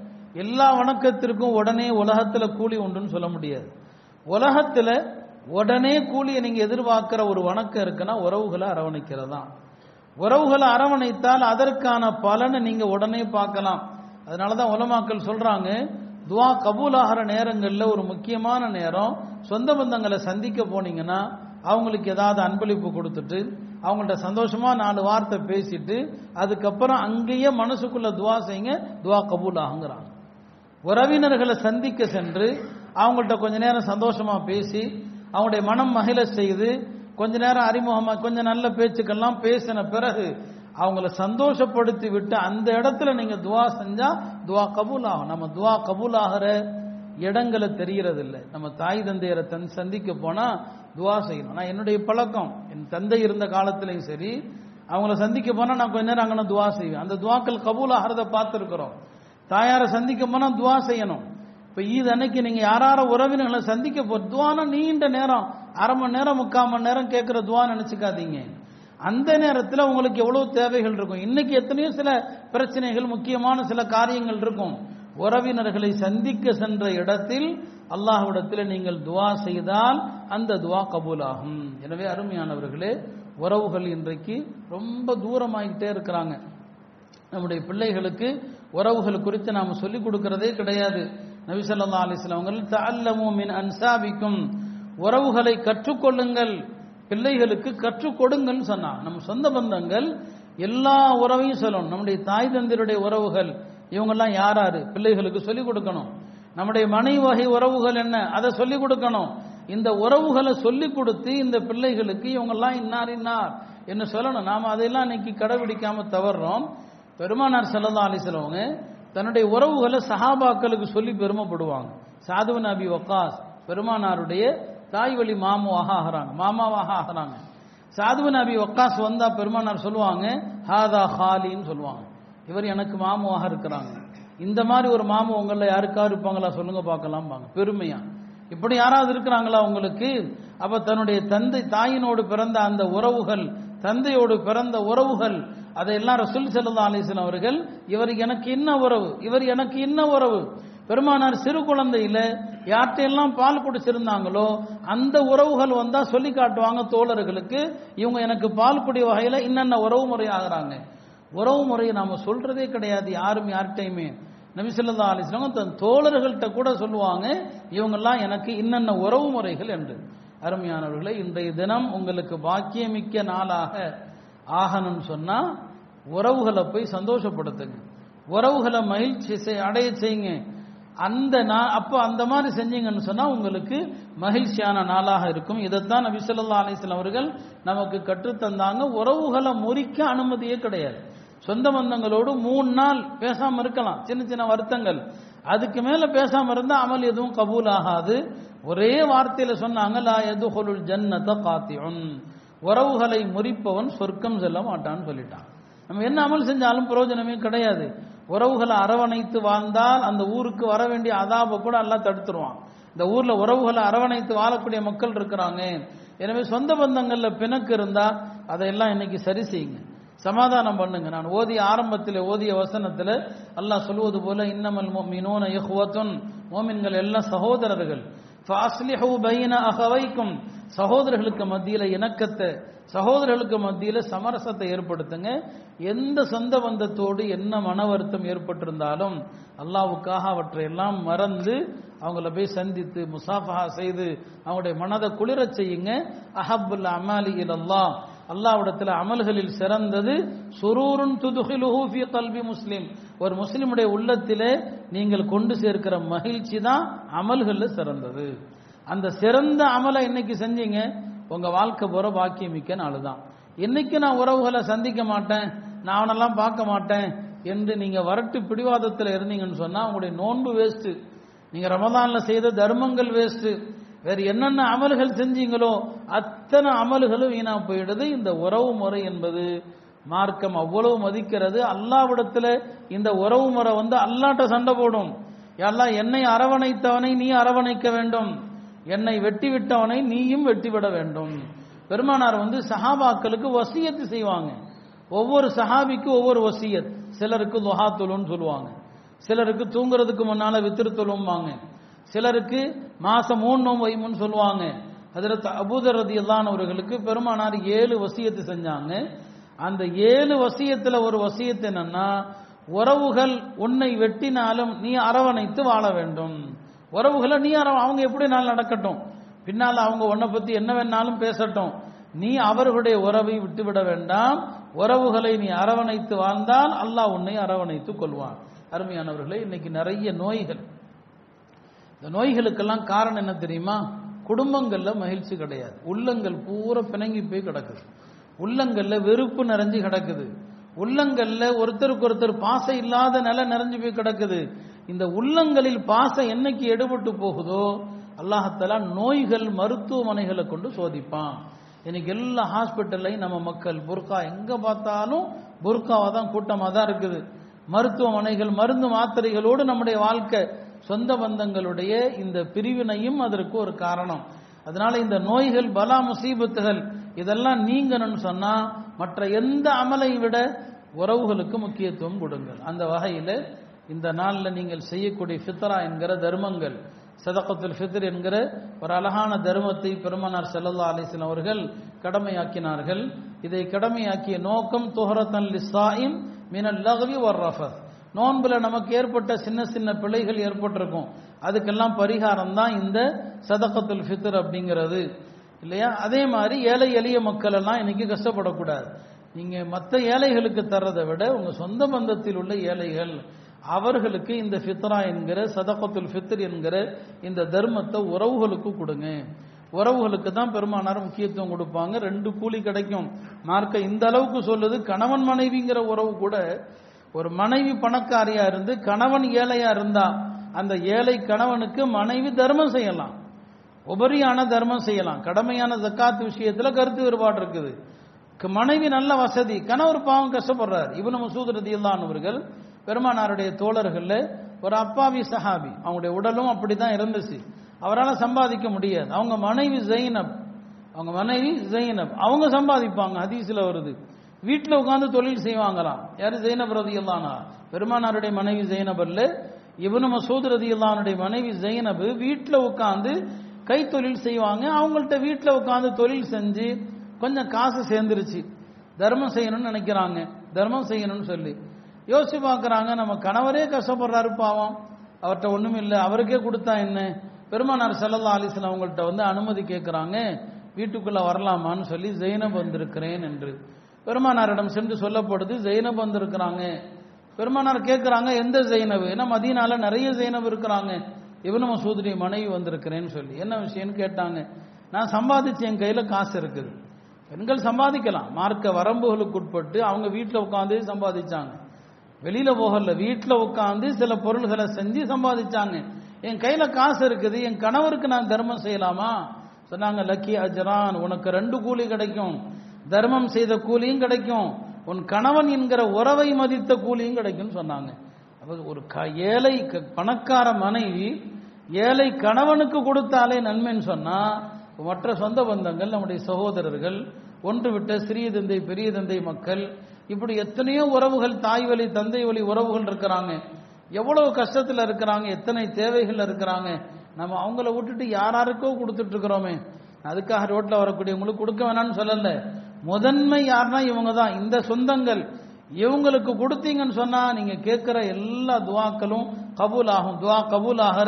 எல்லா வணக்கத்திற்கும் உடனே உலகத்துல கூலி உண்டுன்னு சொல்ல முடியாது உலகத்துல உடனே கூலியை நீங்க எதிர்பார்க்கிற ஒரு வணக்கம் இருக்குன்னா உறவுகளை அரவணைக்கிறதா உறவுகளை அரவணைத்தால் அதற்கான பலனை நீங்க உடனே பார்க்கலாம் அதனாலதான் உலமாக்கள் சொல்றாங்க துவா கபூலாகிற நேரங்களில் ஒரு முக்கியமான நேரம் சொந்த பந்தங்களை சந்திக்க போனீங்கன்னா அவங்களுக்கு ஏதாவது அன்பளிப்பு கொடுத்துட்டு அவங்கள்ட்ட சந்தோஷமா நாலு வார்த்தை பேசிட்டு அதுக்கப்புறம் அங்கேயே மனசுக்குள்ள துவா செய்யுங்க துவா கபூல் ஆகுங்கிறாங்க உறவினர்களை சந்திக்க சென்று அவங்கள்ட்ட கொஞ்ச நேரம் சந்தோஷமா பேசி அவங்களுடைய மனம் மகிழ செய்து கொஞ்ச நேரம் அறிமுகமா கொஞ்சம் நல்ல பேச்சுக்கெல்லாம் பேசின பிறகு அவங்கள சந்தோஷப்படுத்தி விட்டு அந்த இடத்துல நீங்க துவா செஞ்சா துவா கபூல் ஆகும் நம்ம துவா கபூல் ஆகிற இடங்களை தெரியறது இல்லை நம்ம தாய் தந்தையரை தன் சந்திக்க போனா துவா செய்யணும் நான் என்னுடைய பழக்கம் என் தந்தை இருந்த காலத்திலையும் சரி அவங்கள சந்திக்க போனா நான் கொஞ்ச நேரம் அங்கே துவா செய்வேன் அந்த துவாக்கள் கபூல் ஆகிறத பார்த்துருக்குறோம் தாயாரை சந்திக்க போனா துவா செய்யணும் இப்ப ஈத் அன்னைக்கு நீங்க யாரார உறவினர்களை சந்திக்க போ துவானா நீண்ட நேரம் அரை மணி நேரம் முக்கால் மணி நேரம் கேட்கிற துவா நினைச்சுக்காதீங்க அந்த நேரத்தில் உங்களுக்கு எவ்வளவு தேவைகள் இருக்கும் இன்னைக்கு எத்தனையோ சில பிரச்சனைகள் முக்கியமான சில காரியங்கள் இருக்கும் உறவினர்களை சந்திக்க சென்ற இடத்தில் அல்லாஹ்விடத்தில் நீங்கள் துவா செய்தால் அந்த துவா கபூலாகும் எனவே அருமையானவர்களே உறவுகள் இன்றைக்கு ரொம்ப தூரமாகிட்டே இருக்கிறாங்க நம்முடைய பிள்ளைகளுக்கு உறவுகள் குறித்து நாம் சொல்லிக் கொடுக்கிறதே கிடையாது நபிசல்லா அலிஸ்லாம் அவர்கள் தல்லமு மின் அன்சாபிக்கும் உறவுகளை கற்றுக்கொள்ளுங்கள் பிள்ளைகளுக்கு கற்றுக் கொடுங்கன்னு சொன்னாங்க நம்ம சொந்த பந்தங்கள் எல்லா உறவையும் சொல்லணும் நம்முடைய தாய் தந்திருடைய உறவுகள் இவங்கெல்லாம் யாராரு பிள்ளைகளுக்கு சொல்லிக் கொடுக்கணும் நம்முடைய மனைவி வகை உறவுகள் என்ன அதை சொல்லிக் கொடுக்கணும் இந்த உறவுகளை சொல்லிக் கொடுத்து இந்த பிள்ளைகளுக்கு இவங்கெல்லாம் இன்னார் இன்னார் என்ன சொல்லணும் நாம அதையெல்லாம் இன்னைக்கு கடைபிடிக்காம தவறுறோம் பெருமானார் செல்லதா அலிசலவங்க தன்னுடைய உறவுகளை சஹாபாக்களுக்கு சொல்லி பெருமைப்படுவாங்க சாதுவ நபி வக்காஸ் பெருமானாருடைய தாய் வழி மாமாவாக ஆகிறாங்க மாமாவாக ஆகிறாங்க சாதுவ நபி வக்காஸ் வந்தா பெருமானார் சொல்லுவாங்க ஹாதா ஹாலின்னு சொல்லுவாங்க இவர் எனக்கு மாமாவாக இருக்கிறாங்க இந்த மாதிரி ஒரு மாமா உங்களில் யாருக்காவது இருப்பாங்களா சொல்லுங்க பார்க்கலாம் பாங்க பெருமையா இப்படி யாராவது இருக்கிறாங்களா உங்களுக்கு அப்ப தன்னுடைய தந்தை தாயினோடு பிறந்த அந்த உறவுகள் தந்தையோடு பிறந்த உறவுகள் அதையெல்லாம் ரசூல் செல்லா அலிஸ்லாம் அவர்கள் இவர் எனக்கு என்ன உறவு இவர் எனக்கு என்ன உறவு பெருமானார் சிறு குழந்தையில யார்கிட்டையெல்லாம் பால் குடிச்சிருந்தாங்களோ அந்த உறவுகள் வந்தா சொல்லி காட்டுவாங்க தோழர்களுக்கு இவங்க எனக்கு பால் குடி வகையில இன்னென்ன உறவு முறை ஆகிறாங்க உறவு முறையை நாம சொல்றதே கிடையாது யாரும் யார்கிட்டையுமே நபிசல்லா அலிஸ்லாம் தன் தோழர்கள்ட்ட கூட சொல்லுவாங்க இவங்கெல்லாம் எனக்கு இன்னென்ன உறவு முறைகள் என்று அருமையானவர்களே இன்றைய தினம் உங்களுக்கு பாக்கியமிக்க நாளாக ஆகணும்னு சொன்னா உறவுகளை போய் சந்தோஷப்படுத்துங்க உறவுகளை மகிழ்ச்சி அடைய செய்யுங்க அந்த அப்போ அந்த மாதிரி செஞ்சீங்கன்னு சொன்னா உங்களுக்கு மகிழ்ச்சியான நாளாக இருக்கும் இதைத்தான் நபி சொல்லா அலிஸ்லாம் அவர்கள் நமக்கு கற்றுத்தந்தாங்க உறவுகளை முறிக்க அனுமதியே கிடையாது சொந்த பந்தங்களோடு மூணு நாள் பேசாம இருக்கலாம் சின்ன சின்ன வருத்தங்கள் அதுக்கு மேல பேசாம இருந்தா அமல் எதுவும் கபூல் ஆகாது ஒரே வார்த்தையில சொன்னாங்க லா எதுஹொலுல் ஜன்னத காத்தியுன் உறவுகளை முறிப்பவன் சொர்க்கம் செல்ல மாட்டான்னு சொல்லிட்டான் நம்ம என்ன அமல் செஞ்சாலும் பிரயோஜனமே கிடையாது உறவுகளை அரவணைத்து வாழ்ந்தால் அந்த ஊருக்கு வர வேண்டிய அதாபை கூட எல்லாம் தடுத்துருவான் இந்த ஊர்ல உறவுகளை அரவணைத்து வாழக்கூடிய மக்கள் இருக்கிறாங்க எனவே சொந்த பந்தங்கள்ல பிணக்கு இருந்தா அதையெல்லாம் இன்னைக்கு சரி செய்யுங்க சமாதானம் பண்ணுங்க நான் ஓதிய ஆரம்பத்தில் ஓதிய வசனத்தில் அல்லாஹ் சொல்வது போல இன்னமல் மீனோன யஹ்வத்துன் மோமின்கள் எல்லாம் சகோதரர்கள் ஃபாஸ்லிஹு பைன அகவைக்கும் சகோதரர்களுக்கு மத்தியில இணக்கத்தை சகோதரர்களுக்கு மத்தியில சமரசத்தை ஏற்படுத்துங்க எந்த சொந்த பந்தத்தோடு என்ன மன வருத்தம் ஏற்பட்டிருந்தாலும் அல்லாவுக்காக அவற்றை எல்லாம் மறந்து அவங்கள போய் சந்தித்து முசாஃபஹா செய்து அவங்களுடைய மனதை குளிரச் செய்யுங்க அஹப்புல் அமாலி இலல்லாஹ் அல்லாஹ்விடத்தில் அமல்களில் சிறந்தது சுரூருன் துதுகிலுஹு ஃபி கல்வி முஸ்லிம் ஒரு முஸ்லிமுடைய உள்ளத்திலே நீங்கள் கொண்டு சேர்க்கிற மகிழ்ச்சி தான் அமல்களில் சிறந்தது அந்த சிறந்த அமலை இன்னைக்கு செஞ்சீங்க உங்க வாழ்க்கை பூரா பாக்கியமிக்க நாள் தான் இன்னைக்கு நான் உறவுகளை சந்திக்க மாட்டேன் நான் அவனெல்லாம் பார்க்க மாட்டேன் என்று நீங்க வரட்டு பிடிவாதத்தில் இருந்தீங்கன்னு சொன்னா உங்களுடைய நோன்பு வேஸ்ட் நீங்க ரமதான்ல செய்த தர்மங்கள் வேஸ்ட் வேற என்னென்ன அமல்கள் செஞ்சீங்களோ அத்தனை அமல்களும் வீணா போயிடுது இந்த உறவு முறை என்பது மார்க்கம் அவ்வளவு மதிக்கிறது அல்லாவிடத்துல இந்த உறவு முறை வந்து அல்லாட்ட சண்டை போடும் எல்லாம் என்னை அரவணைத்தவனை நீ அரவணைக்க வேண்டும் என்னை வெட்டி விட்டவனை நீயும் வெட்டி விட வேண்டும் பெருமானார் வந்து சஹாபாக்களுக்கு வசியத்து செய்வாங்க ஒவ்வொரு சஹாபிக்கு ஒவ்வொரு வசியத் சிலருக்கு துஹாத்துலுன்னு சொல்லுவாங்க சிலருக்கு தூங்குறதுக்கு முன்னால வித்திருத்துலும்பாங்க சிலருக்கு மாசம் மூணு நோம்பு வைமுன்னு சொல்லுவாங்க அதில் அபூதர் ரதி அவர்களுக்கு பெருமானார் ஏழு வசியத்து செஞ்சாங்க அந்த ஏழு வசியத்துல ஒரு வசியத்து என்னன்னா உறவுகள் உன்னை வெட்டினாலும் நீ அரவணைத்து வாழ வேண்டும் உறவுகளை நீ அரவ அவங்க எப்படி நாள் நடக்கட்டும் பின்னால அவங்க உன்னை பத்தி என்ன வேணாலும் பேசட்டும் நீ அவர்களுடைய உறவை விட்டுவிட வேண்டாம் உறவுகளை நீ அரவணைத்து வாழ்ந்தால் அல்லாஹ் உன்னை அரவணைத்துக் கொள்வான் அருமையானவர்களே இன்னைக்கு நிறைய நோய்கள் இந்த நோய்களுக்கெல்லாம் காரணம் என்ன தெரியுமா குடும்பங்கள்ல மகிழ்ச்சி கிடையாது உள்ளங்கள் பூரா பிணங்கி போய் கிடக்குது உள்ளங்கள்ல வெறுப்பு நிறைஞ்சு கிடக்குது உள்ளங்கள்ல ஒருத்தருக்கு ஒருத்தர் பாசம் இல்லாத நிலை நிறைஞ்சு போய் கிடக்குது இந்த உள்ளங்களில் பாசம் என்னைக்கு எடுபட்டு போகுதோ அல்லாஹத்தாலா நோய்கள் மருத்துவமனைகளை கொண்டு சோதிப்பான் இன்னைக்கு எல்லா ஹாஸ்பிட்டல்லையும் நம்ம மக்கள் புர்கா எங்க பார்த்தாலும் புர்காவா தான் கூட்டமாக தான் இருக்குது மருத்துவமனைகள் மருந்து மாத்திரைகளோடு நம்முடைய வாழ்க்கை சொந்த பந்தங்களுடைய இந்த பிரிவினையும் அதற்கு ஒரு காரணம் அதனால இந்த நோய்கள் பலா முசீபத்துகள் இதெல்லாம் நீங்கணும்னு சொன்னா மற்ற எந்த அமலை விட உறவுகளுக்கு முக்கியத்துவம் கொடுங்கள் அந்த வகையில் இந்த நாளில் நீங்கள் செய்யக்கூடிய ஃபித்ரா என்கிற தர்மங்கள் சதகத்துல் ஃபித்ர் என்கிற ஒரு அழகான தர்மத்தை பெருமனார் செல்லல்லா அலிஸ்லாம் அவர்கள் கடமையாக்கினார்கள் இதை கடமையாக்கிய நோக்கம் துஹரத்தன் லிசாயிம் மினல் லகவி ஒரு ரஃபத் நோன்புல நமக்கு ஏற்பட்ட சின்ன சின்ன பிழைகள் ஏற்பட்டிருக்கும் அதுக்கெல்லாம் பரிகாரம் தான் இந்த சதகத்துல் ஃபித்ர் அப்படிங்கிறது இல்லையா அதே மாதிரி ஏழை எளிய மக்கள் எல்லாம் இன்னைக்கு கஷ்டப்படக்கூடாது நீங்க மற்ற ஏழைகளுக்கு தர்றதை விட உங்க சொந்த பந்தத்தில் உள்ள ஏழைகள் அவர்களுக்கு இந்த ஃபித்ரா என்கிற சதகத்துல் ஃபித்ர் என்கிற இந்த தர்மத்தை உறவுகளுக்கு கொடுங்க உறவுகளுக்கு தான் பெருமானார் முக்கியத்துவம் கொடுப்பாங்க ரெண்டு கூலி கிடைக்கும் மார்க்க இந்த அளவுக்கு சொல்லுது கணவன் மனைவிங்கிற உறவு கூட ஒரு மனைவி பணக்காரியா இருந்து கணவன் ஏழையா இருந்தா அந்த ஏழை கணவனுக்கு மனைவி தர்மம் செய்யலாம் உபரியான தர்மம் செய்யலாம் கடமையான ஜக்காத் விஷயத்துல கருத்து வேறுபாடு இருக்குது மனைவி நல்ல வசதி கணவர் பாவம் கஷ்டப்படுறார் இவனு மசூத் ரதியுல்லானவர்கள் பெருமானாருடைய தோழர்கள்ல ஒரு அப்பாவி சஹாபி அவங்களுடைய உடலும் அப்படிதான் இருந்துச்சு அவரால் சம்பாதிக்க முடியாது அவங்க மனைவி ஜெயினப் அவங்க மனைவி ஜெயினப் அவங்க சம்பாதிப்பாங்க ஹதீஸ்ல வருது வீட்டில் உட்காந்து தொழில் செய்வாங்களாம் யாரு ஜெயினப் ரதியுல்லானா பெருமானாருடைய மனைவி ஜெயினப் அல்ல இவனு மசூத் ரதியுல்லானுடைய மனைவி ஜெயினப் வீட்டில் உட்காந்து கைத்தொழில் செய்வாங்க அவங்கள்ட்ட வீட்டில் உட்காந்து தொழில் செஞ்சு கொஞ்சம் காசு சேர்ந்துருச்சு தர்மம் செய்யணும்னு நினைக்கிறாங்க தர்மம் செய்யணும்னு சொல்லி யோசிச்சு பார்க்குறாங்க நம்ம கணவரே கஷ்டப்படுறாரு பாவம் அவர்கிட்ட ஒன்றும் இல்லை அவருக்கே கொடுத்தா என்ன பெருமானார் செல்லல்லா அலிஸ்லாம் அவங்கள்ட்ட வந்து அனுமதி கேட்குறாங்க வீட்டுக்குள்ள வரலாமான்னு சொல்லி ஜெயினப் வந்திருக்கிறேன் என்று பெருமானாரிடம் சென்று சொல்லப்படுது ஜெயினப் வந்திருக்கிறாங்க பெருமானார் கேட்குறாங்க எந்த ஜெயினவு ஏன்னா மதியனால நிறைய ஜெயினப் இருக்கிறாங்க இவனு மசூதுடைய மனைவி வந்திருக்கிறேன்னு சொல்லி என்ன விஷயம்னு கேட்டாங்க நான் சம்பாதிச்சு என் கையில காசு இருக்குது பெண்கள் சம்பாதிக்கலாம் மார்க்க வரம்புகளுக்கு உட்பட்டு அவங்க வீட்டில் உட்காந்து சம்பாதிச்சாங்க வெளியில போகல வீட்டில் உட்காந்து சில பொருள்களை செஞ்சு சம்பாதிச்சாங்க என் கையில காசு இருக்குது என் கணவருக்கு நான் தர்மம் செய்யலாமா சொன்னாங்க லக்கி அஜரான் உனக்கு ரெண்டு கூலி கிடைக்கும் தர்மம் செய்த கூலியும் கிடைக்கும் உன் கணவன் என்கிற உறவை மதித்த கூலியும் கிடைக்கும் சொன்னாங்க ஒரு ஏழை பணக்கார மனைவி ஏழை கணவனுக்கு கொடுத்தாலே நன்மைன்னு சொன்னா மற்ற சொந்த பந்தங்கள் நம்முடைய சகோதரர்கள் ஒன்று விட்ட சிறிய தந்தை பெரிய தந்தை மக்கள் இப்படி எத்தனையோ உறவுகள் தாய் வழி தந்தை வழி உறவுகள் இருக்கிறாங்க எவ்வளவு கஷ்டத்தில் இருக்கிறாங்க எத்தனை தேவைகள் இருக்கிறாங்க நம்ம அவங்கள விட்டுட்டு யாராருக்கோ கொடுத்துட்டு இருக்கிறோமே அதுக்காக ரோட்ல வரக்கூடியவங்களுக்கு கொடுக்க வேணாம்னு சொல்லல முதன்மை யாருன்னா இவங்க தான் இந்த சொந்தங்கள் இவங்களுக்கு கொடுத்தீங்கன்னு சொன்னா நீங்க கேட்கிற எல்லா துவாக்களும் கபூல் ஆகும் துவா கபூல் ஆகிற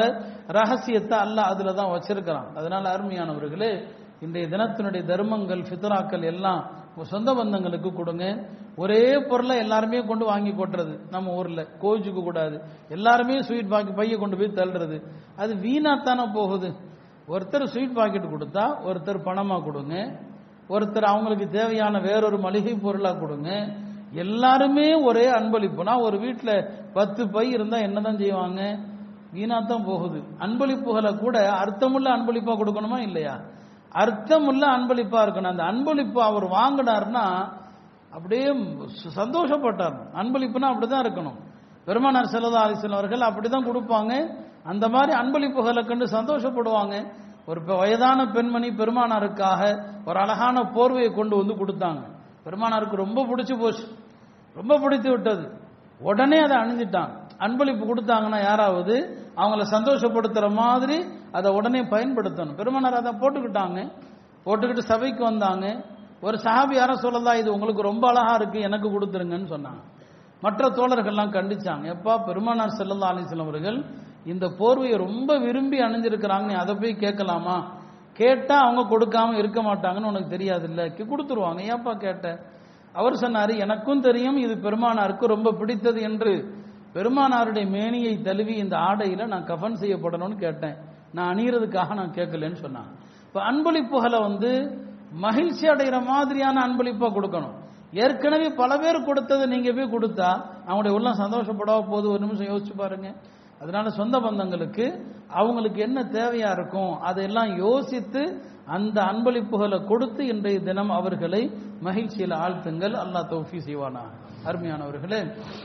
ரகசியத்தை அல்லாஹ் அதுல தான் வச்சிருக்கிறான் அதனால அருமையானவர்களே இன்றைய தினத்தினுடைய தர்மங்கள் ஃபித்ராக்கள் எல்லாம் உங்க சொந்த பந்தங்களுக்கு கொடுங்க ஒரே பொருளை எல்லாருமே கொண்டு வாங்கி கொட்டுறது நம்ம ஊர்ல கோவிச்சுக்க கூடாது எல்லாருமே ஸ்வீட் பாக்கி பைய கொண்டு போய் தள்ளுறது அது வீணாத்தானே போகுது ஒருத்தர் ஸ்வீட் பாக்கெட் கொடுத்தா ஒருத்தர் பணமா கொடுங்க ஒருத்தர் அவங்களுக்கு தேவையான வேறொரு மளிகை பொருளா கொடுங்க எல்லாருமே ஒரே அன்பளிப்புனா ஒரு வீட்டில் பத்து பை இருந்தா என்னதான் செய்வாங்க வீணாத்தான் போகுது அன்பளிப்புகளை கூட அர்த்தமுள்ள அன்பளிப்பா கொடுக்கணுமா இல்லையா அர்த்தமுள்ள அன்பளிப்பா இருக்கணும் அந்த அன்பளிப்பு அவர் வாங்கினார்னா அப்படியே ச- சந்தோஷப்பட்டார் அன்பளிப்புனா அப்படிதான் இருக்கணும் பெருமானார் செல்லதா அலிசன் அவர்கள் அப்படிதான் கொடுப்பாங்க அந்த மாதிரி அன்பளிப்புகளை கண்டு சந்தோஷப்படுவாங்க ஒரு பெ- வயதான பெண்மணி பெருமானாருக்காக ஒரு அழகான போர்வையை கொண்டு வந்து கொடுத்தாங்க பெருமானாருக்கு ரொம்ப பிடிச்சு போச்சு ரொம்ப பிடித்து விட்டது உடனே அதை அணிஞ்சிட்டாங்க அன்பளிப்பு கொடுத்தாங்கன்னா யாராவது அவங்கள சந்தோஷப்படுத்துற மாதிரி அதை உடனே பயன்படுத்தணும் பெருமானார் அதை போட்டுக்கிட்டாங்க போட்டுக்கிட்டு சபைக்கு வந்தாங்க ஒரு சஹாபி யார சொல்லலாம் இது உங்களுக்கு ரொம்ப அழகா இருக்கு எனக்கு கொடுத்துருங்கன்னு சொன்னாங்க மற்ற தோழர்கள்லாம் கண்டிச்சாங்க எப்பா பெருமானார் செல்லல்லா அலிஸ்லாம் அவர்கள் இந்த போர்வையை ரொம்ப விரும்பி அணிஞ்சிருக்கிறாங்க நீ அதை போய் கேட்கலாமா கேட்டா அவங்க கொடுக்காம இருக்க மாட்டாங்கன்னு உனக்கு தெரியாது இல்ல கொடுத்துருவாங்க ஏப்பா கேட்ட அவர் சொன்னாரு எனக்கும் தெரியும் இது பெருமானாருக்கு ரொம்ப பிடித்தது என்று பெருமானாருடைய மேனியை தழுவி இந்த ஆடையில நான் கஃன் செய்யப்படணும்னு கேட்டேன் நான் அணியறதுக்காக நான் கேட்கலன்னு சொன்னாங்க இப்ப அன்பளிப்புகளை வந்து மகிழ்ச்சி அடைகிற மாதிரியான அன்பளிப்பா கொடுக்கணும் ஏற்கனவே பல பேர் கொடுத்ததை நீங்க போய் கொடுத்தா அவங்களுடைய உள்ளம் சந்தோஷப்படாம போது ஒரு நிமிஷம் யோசிச்சு பாருங்க அதனால சொந்த பந்தங்களுக்கு அவங்களுக்கு என்ன தேவையா இருக்கும் அதையெல்லாம் யோசித்து அந்த அன்பளிப்புகளை கொடுத்து இன்றைய தினம் அவர்களை மகிழ்ச்சியில் ஆழ்த்துங்கள் அல்லாஹ் தௌஃபி செய்வானா அருமையானவர்களே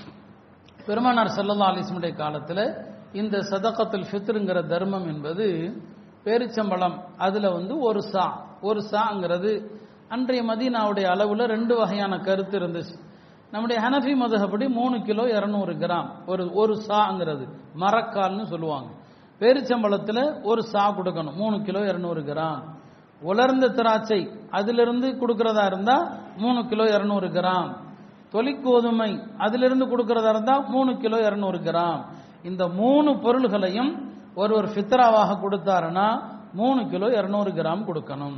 பெருமானார் சல்லல்லா அலிஸ்முடைய காலத்துல இந்த சதகத்துல் ஃபித்ருங்கிற தர்மம் என்பது பேரிச்சம்பழம் அதுல வந்து ஒரு சா ஒரு சாங்கிறது அன்றைய மதீனாவுடைய அளவுல ரெண்டு வகையான கருத்து இருந்துச்சு நம்முடைய ஹனஃபி மதுகப்படி மூணு கிலோ இருநூறு கிராம் ஒரு ஒரு சாங்கிறது மரக்கால்னு சொல்லுவாங்க பேரிச்சம்பழத்துல ஒரு சா கொடுக்கணும் மூணு கிலோ இருநூறு கிராம் உலர்ந்த திராட்சை அதிலிருந்து கொடுக்கறதா இருந்தா மூணு கிலோ இருநூறு கிராம் தொலிக்கோதுமை அதிலிருந்து கொடுக்கறதா இருந்தா மூணு கிலோ இருநூறு கிராம் இந்த மூணு பொருள்களையும் ஒருவர் ஃபித்ராவாக கொடுத்தாருன்னா மூணு கிலோ இருநூறு கிராம் கொடுக்கணும்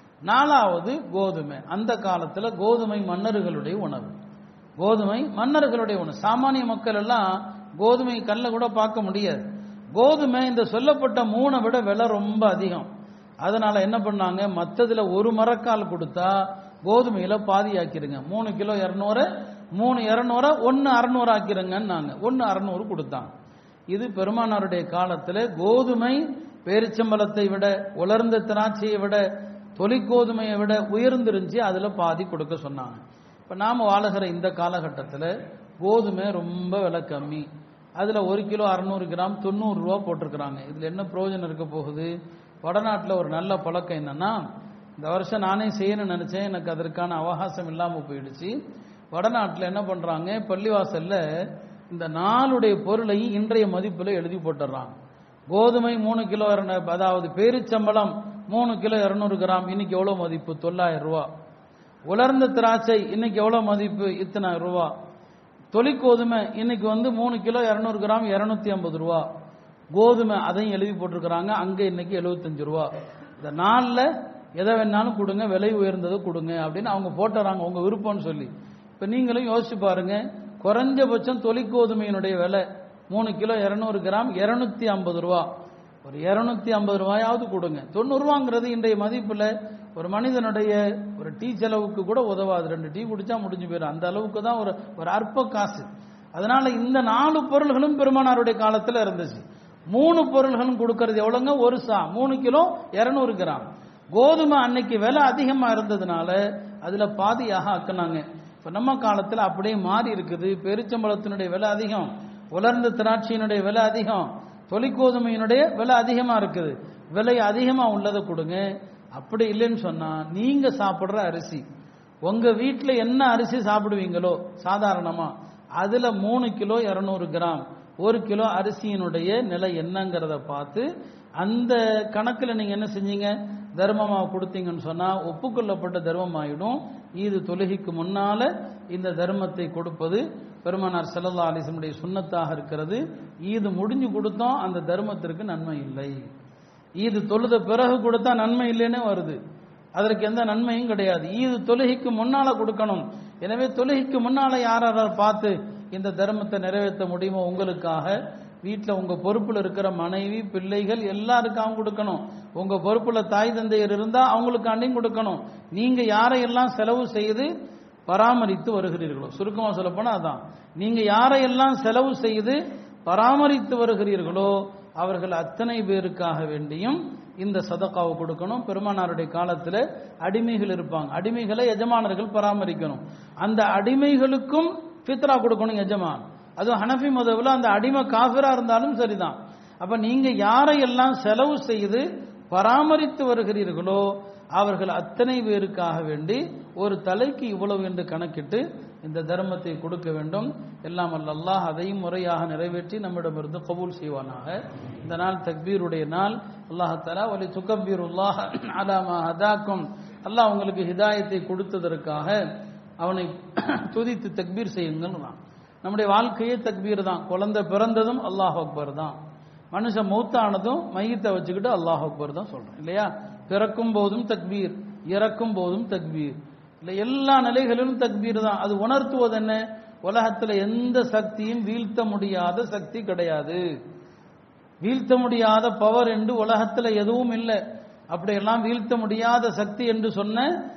நாலாவது கோதுமை அந்த காலத்துல கோதுமை மன்னர்களுடைய உணவு கோதுமை மன்னர்களுடைய உணவு சாமானிய மக்கள் எல்லாம் கோதுமை கல்ல கூட பார்க்க முடியாது கோதுமை இந்த சொல்லப்பட்ட மூணை விட விலை ரொம்ப அதிகம் அதனால என்ன பண்ணாங்க மத்ததுல ஒரு மரக்கால் கொடுத்தா கோதுமையில பாதி ஆக்கிருங்க மூணு கிலோ இரநூறு மூணு இரநூற ஒன்னு அறநூறு ஆக்கிருங்கன்னாங்க ஒன்னு அறநூறு கொடுத்தாங்க இது பெருமானாருடைய காலத்துல கோதுமை பேரிச்சம்பழத்தை விட உலர்ந்த திராட்சையை விட தொலிக்கோதுமையை விட உயர்ந்திருந்துச்சு அதுல பாதி கொடுக்க சொன்னாங்க இப்ப நாம வாழுகிற இந்த காலகட்டத்துல கோதுமை ரொம்ப விலை கம்மி அதுல ஒரு கிலோ அறுநூறு கிராம் தொண்ணூறு ரூபா போட்டிருக்கிறாங்க இதுல என்ன பிரயோஜனம் இருக்க போகுது வடநாட்டுல ஒரு நல்ல பழக்கம் என்னன்னா இந்த வருஷம் நானே செய்யணும்னு நினைச்சேன் எனக்கு அதற்கான அவகாசம் இல்லாம போயிடுச்சு வடநாட்டுல என்ன பண்றாங்க பள்ளிவாசல்ல இந்த நாளுடைய பொருளை இன்றைய மதிப்புல எழுதி போட்டுறாங்க கோதுமை மூணு கிலோ இருநூ- அதாவது பேரிச்சம்பழம் மூணு கிலோ இருநூறு கிராம் இன்னைக்கு எவ்வளவு மதிப்பு தொள்ளாயிரம் ரூபா உலர்ந்த திராட்சை இன்னைக்கு எவ்வளவு மதிப்பு இத்தனை ரூபா தொலிக்கோதுமை இன்னைக்கு வந்து மூணு கிலோ இருநூறு கிராம் இருநூத்தி ஐம்பது ரூபா கோதுமை அதையும் எழுதி போட்டிருக்கிறாங்க அங்க இன்னைக்கு எழுபத்தஞ்சு ரூபா இந்த நாள்ல எதை வேணாலும் கொடுங்க விலை உயர்ந்ததை கொடுங்க அப்படின்னு அவங்க போட்டுறாங்க உங்க விருப்பம்னு சொல்லி இப்ப நீங்களும் யோசிச்சு பாருங்க குறைஞ்சபட்சம் தொலிக்கோதுமையினுடைய விலை மூணு கிலோ இருநூறு கிராம் இருநூத்தி ஐம்பது ரூபா ஒரு இருநூத்தி ஐம்பது ரூபாயாவது கொடுங்க தொண்ணூறு ரூபாங்கிறது இன்றைய மதிப்புல ஒரு மனிதனுடைய ஒரு டீ செலவுக்கு கூட உதவாது ரெண்டு டீ குடிச்சா முடிஞ்சு போயிடும் அந்த அளவுக்கு தான் ஒரு ஒரு அற்ப காசு அதனால இந்த நாலு பொருள்களும் பெருமானாருடைய காலத்துல இருந்துச்சு மூணு பொருள்களும் கொடுக்கறது எவ்வளவுங்க ஒரு சா மூணு கிலோ இருநூறு கிராம் கோதுமை அன்னைக்கு விலை அதிகமா இருந்ததுனால அதுல பாதியாக ஆக்குனாங்க இப்ப நம்ம காலத்துல அப்படியே மாறி இருக்குது பெருச்சம்பழத்தினுடைய விலை அதிகம் உலர்ந்த திராட்சையினுடைய விலை அதிகம் தொலிக்கோதுமையினுடைய விலை அதிகமா இருக்குது விலை அதிகமா உள்ளதை கொடுங்க அப்படி இல்லைன்னு சொன்னா நீங்க சாப்பிடுற அரிசி உங்க வீட்டுல என்ன அரிசி சாப்பிடுவீங்களோ சாதாரணமா அதுல மூணு கிலோ இருநூறு கிராம் ஒரு கிலோ அரிசியினுடைய நிலை என்னங்கிறத பார்த்து அந்த கணக்குல நீங்க என்ன செஞ்சீங்க தர்மமா கொடுத்தீங்கன்னு சொன்னா ஒப்புக்கொள்ளப்பட்ட தர்மம் ஆயிடும் இது தொழுகைக்கு முன்னால இந்த தர்மத்தை கொடுப்பது பெருமானார் செல்லல்லா அலிசனுடைய சுண்ணத்தாக இருக்கிறது ஈது முடிஞ்சு கொடுத்தோம் அந்த தர்மத்திற்கு நன்மை இல்லை ஈது தொழுத பிறகு கொடுத்தா நன்மை இல்லைன்னே வருது அதற்கு எந்த நன்மையும் கிடையாது ஈது தொழுகைக்கு முன்னால கொடுக்கணும் எனவே தொழுகைக்கு முன்னால யார் யார் பார்த்து இந்த தர்மத்தை நிறைவேற்ற முடியுமோ உங்களுக்காக வீட்டில் உங்க பொறுப்புல இருக்கிற மனைவி பிள்ளைகள் எல்லாருக்காகவும் கொடுக்கணும் உங்க பொறுப்புல தாய் தந்தையர் இருந்தா அவங்களுக்காண்டியும் கொடுக்கணும் நீங்க யாரையெல்லாம் செலவு செய்து பராமரித்து வருகிறீர்களோ சுருக்கமாக சொல்ல போனா அதான் நீங்க யாரையெல்லாம் செலவு செய்து பராமரித்து வருகிறீர்களோ அவர்கள் அத்தனை பேருக்காக வேண்டியும் இந்த சதக்காவை கொடுக்கணும் பெருமானாருடைய காலத்துல அடிமைகள் இருப்பாங்க அடிமைகளை எஜமானர்கள் பராமரிக்கணும் அந்த அடிமைகளுக்கும் ஃபித்ரா கொடுக்கணும் எஜமான் அதுவும் ஹனஃபி மதவில் அந்த அடிமை காஃபிரா இருந்தாலும் சரிதான் அப்ப நீங்க யாரையெல்லாம் செலவு செய்து பராமரித்து வருகிறீர்களோ அவர்கள் அத்தனை பேருக்காக வேண்டி ஒரு தலைக்கு இவ்வளவு என்று கணக்கிட்டு இந்த தர்மத்தை கொடுக்க வேண்டும் எல்லாம் அல்ல அல்லாஹ் அதையும் முறையாக நிறைவேற்றி நம்மிடமிருந்து கபூல் செய்வானாக இந்த நாள் தக்பீருடைய நாள் அல்லாஹ் தலா ஒலி துக்கபீருல்லாஹ் அலாமா ஹதாக்கும் அல்லாஹ் உங்களுக்கு ஹிதாயத்தை கொடுத்ததற்காக அவனை துதித்து தக்பீர் செய்யுங்கள் நம்முடைய வாழ்க்கையே தக்பீர் தான் குழந்தை பிறந்ததும் அல்லாஹ் அக்பர் தான் மனுஷன் மௌத்தானதும் மையத்தை வச்சுக்கிட்டு அல்லாஹ் அக்பர் தான் சொல்றோம் இல்லையா பிறக்கும் போதும் தக்பீர் இறக்கும் போதும் தக்பீர் இல்லை எல்லா நிலைகளிலும் தக்பீர் தான் அது உணர்த்துவது என்ன உலகத்துல எந்த சக்தியும் வீழ்த்த முடியாத சக்தி கிடையாது வீழ்த்த முடியாத பவர் என்று உலகத்துல எதுவும் இல்லை அப்படியெல்லாம் வீழ்த்த முடியாத சக்தி என்று சொன்ன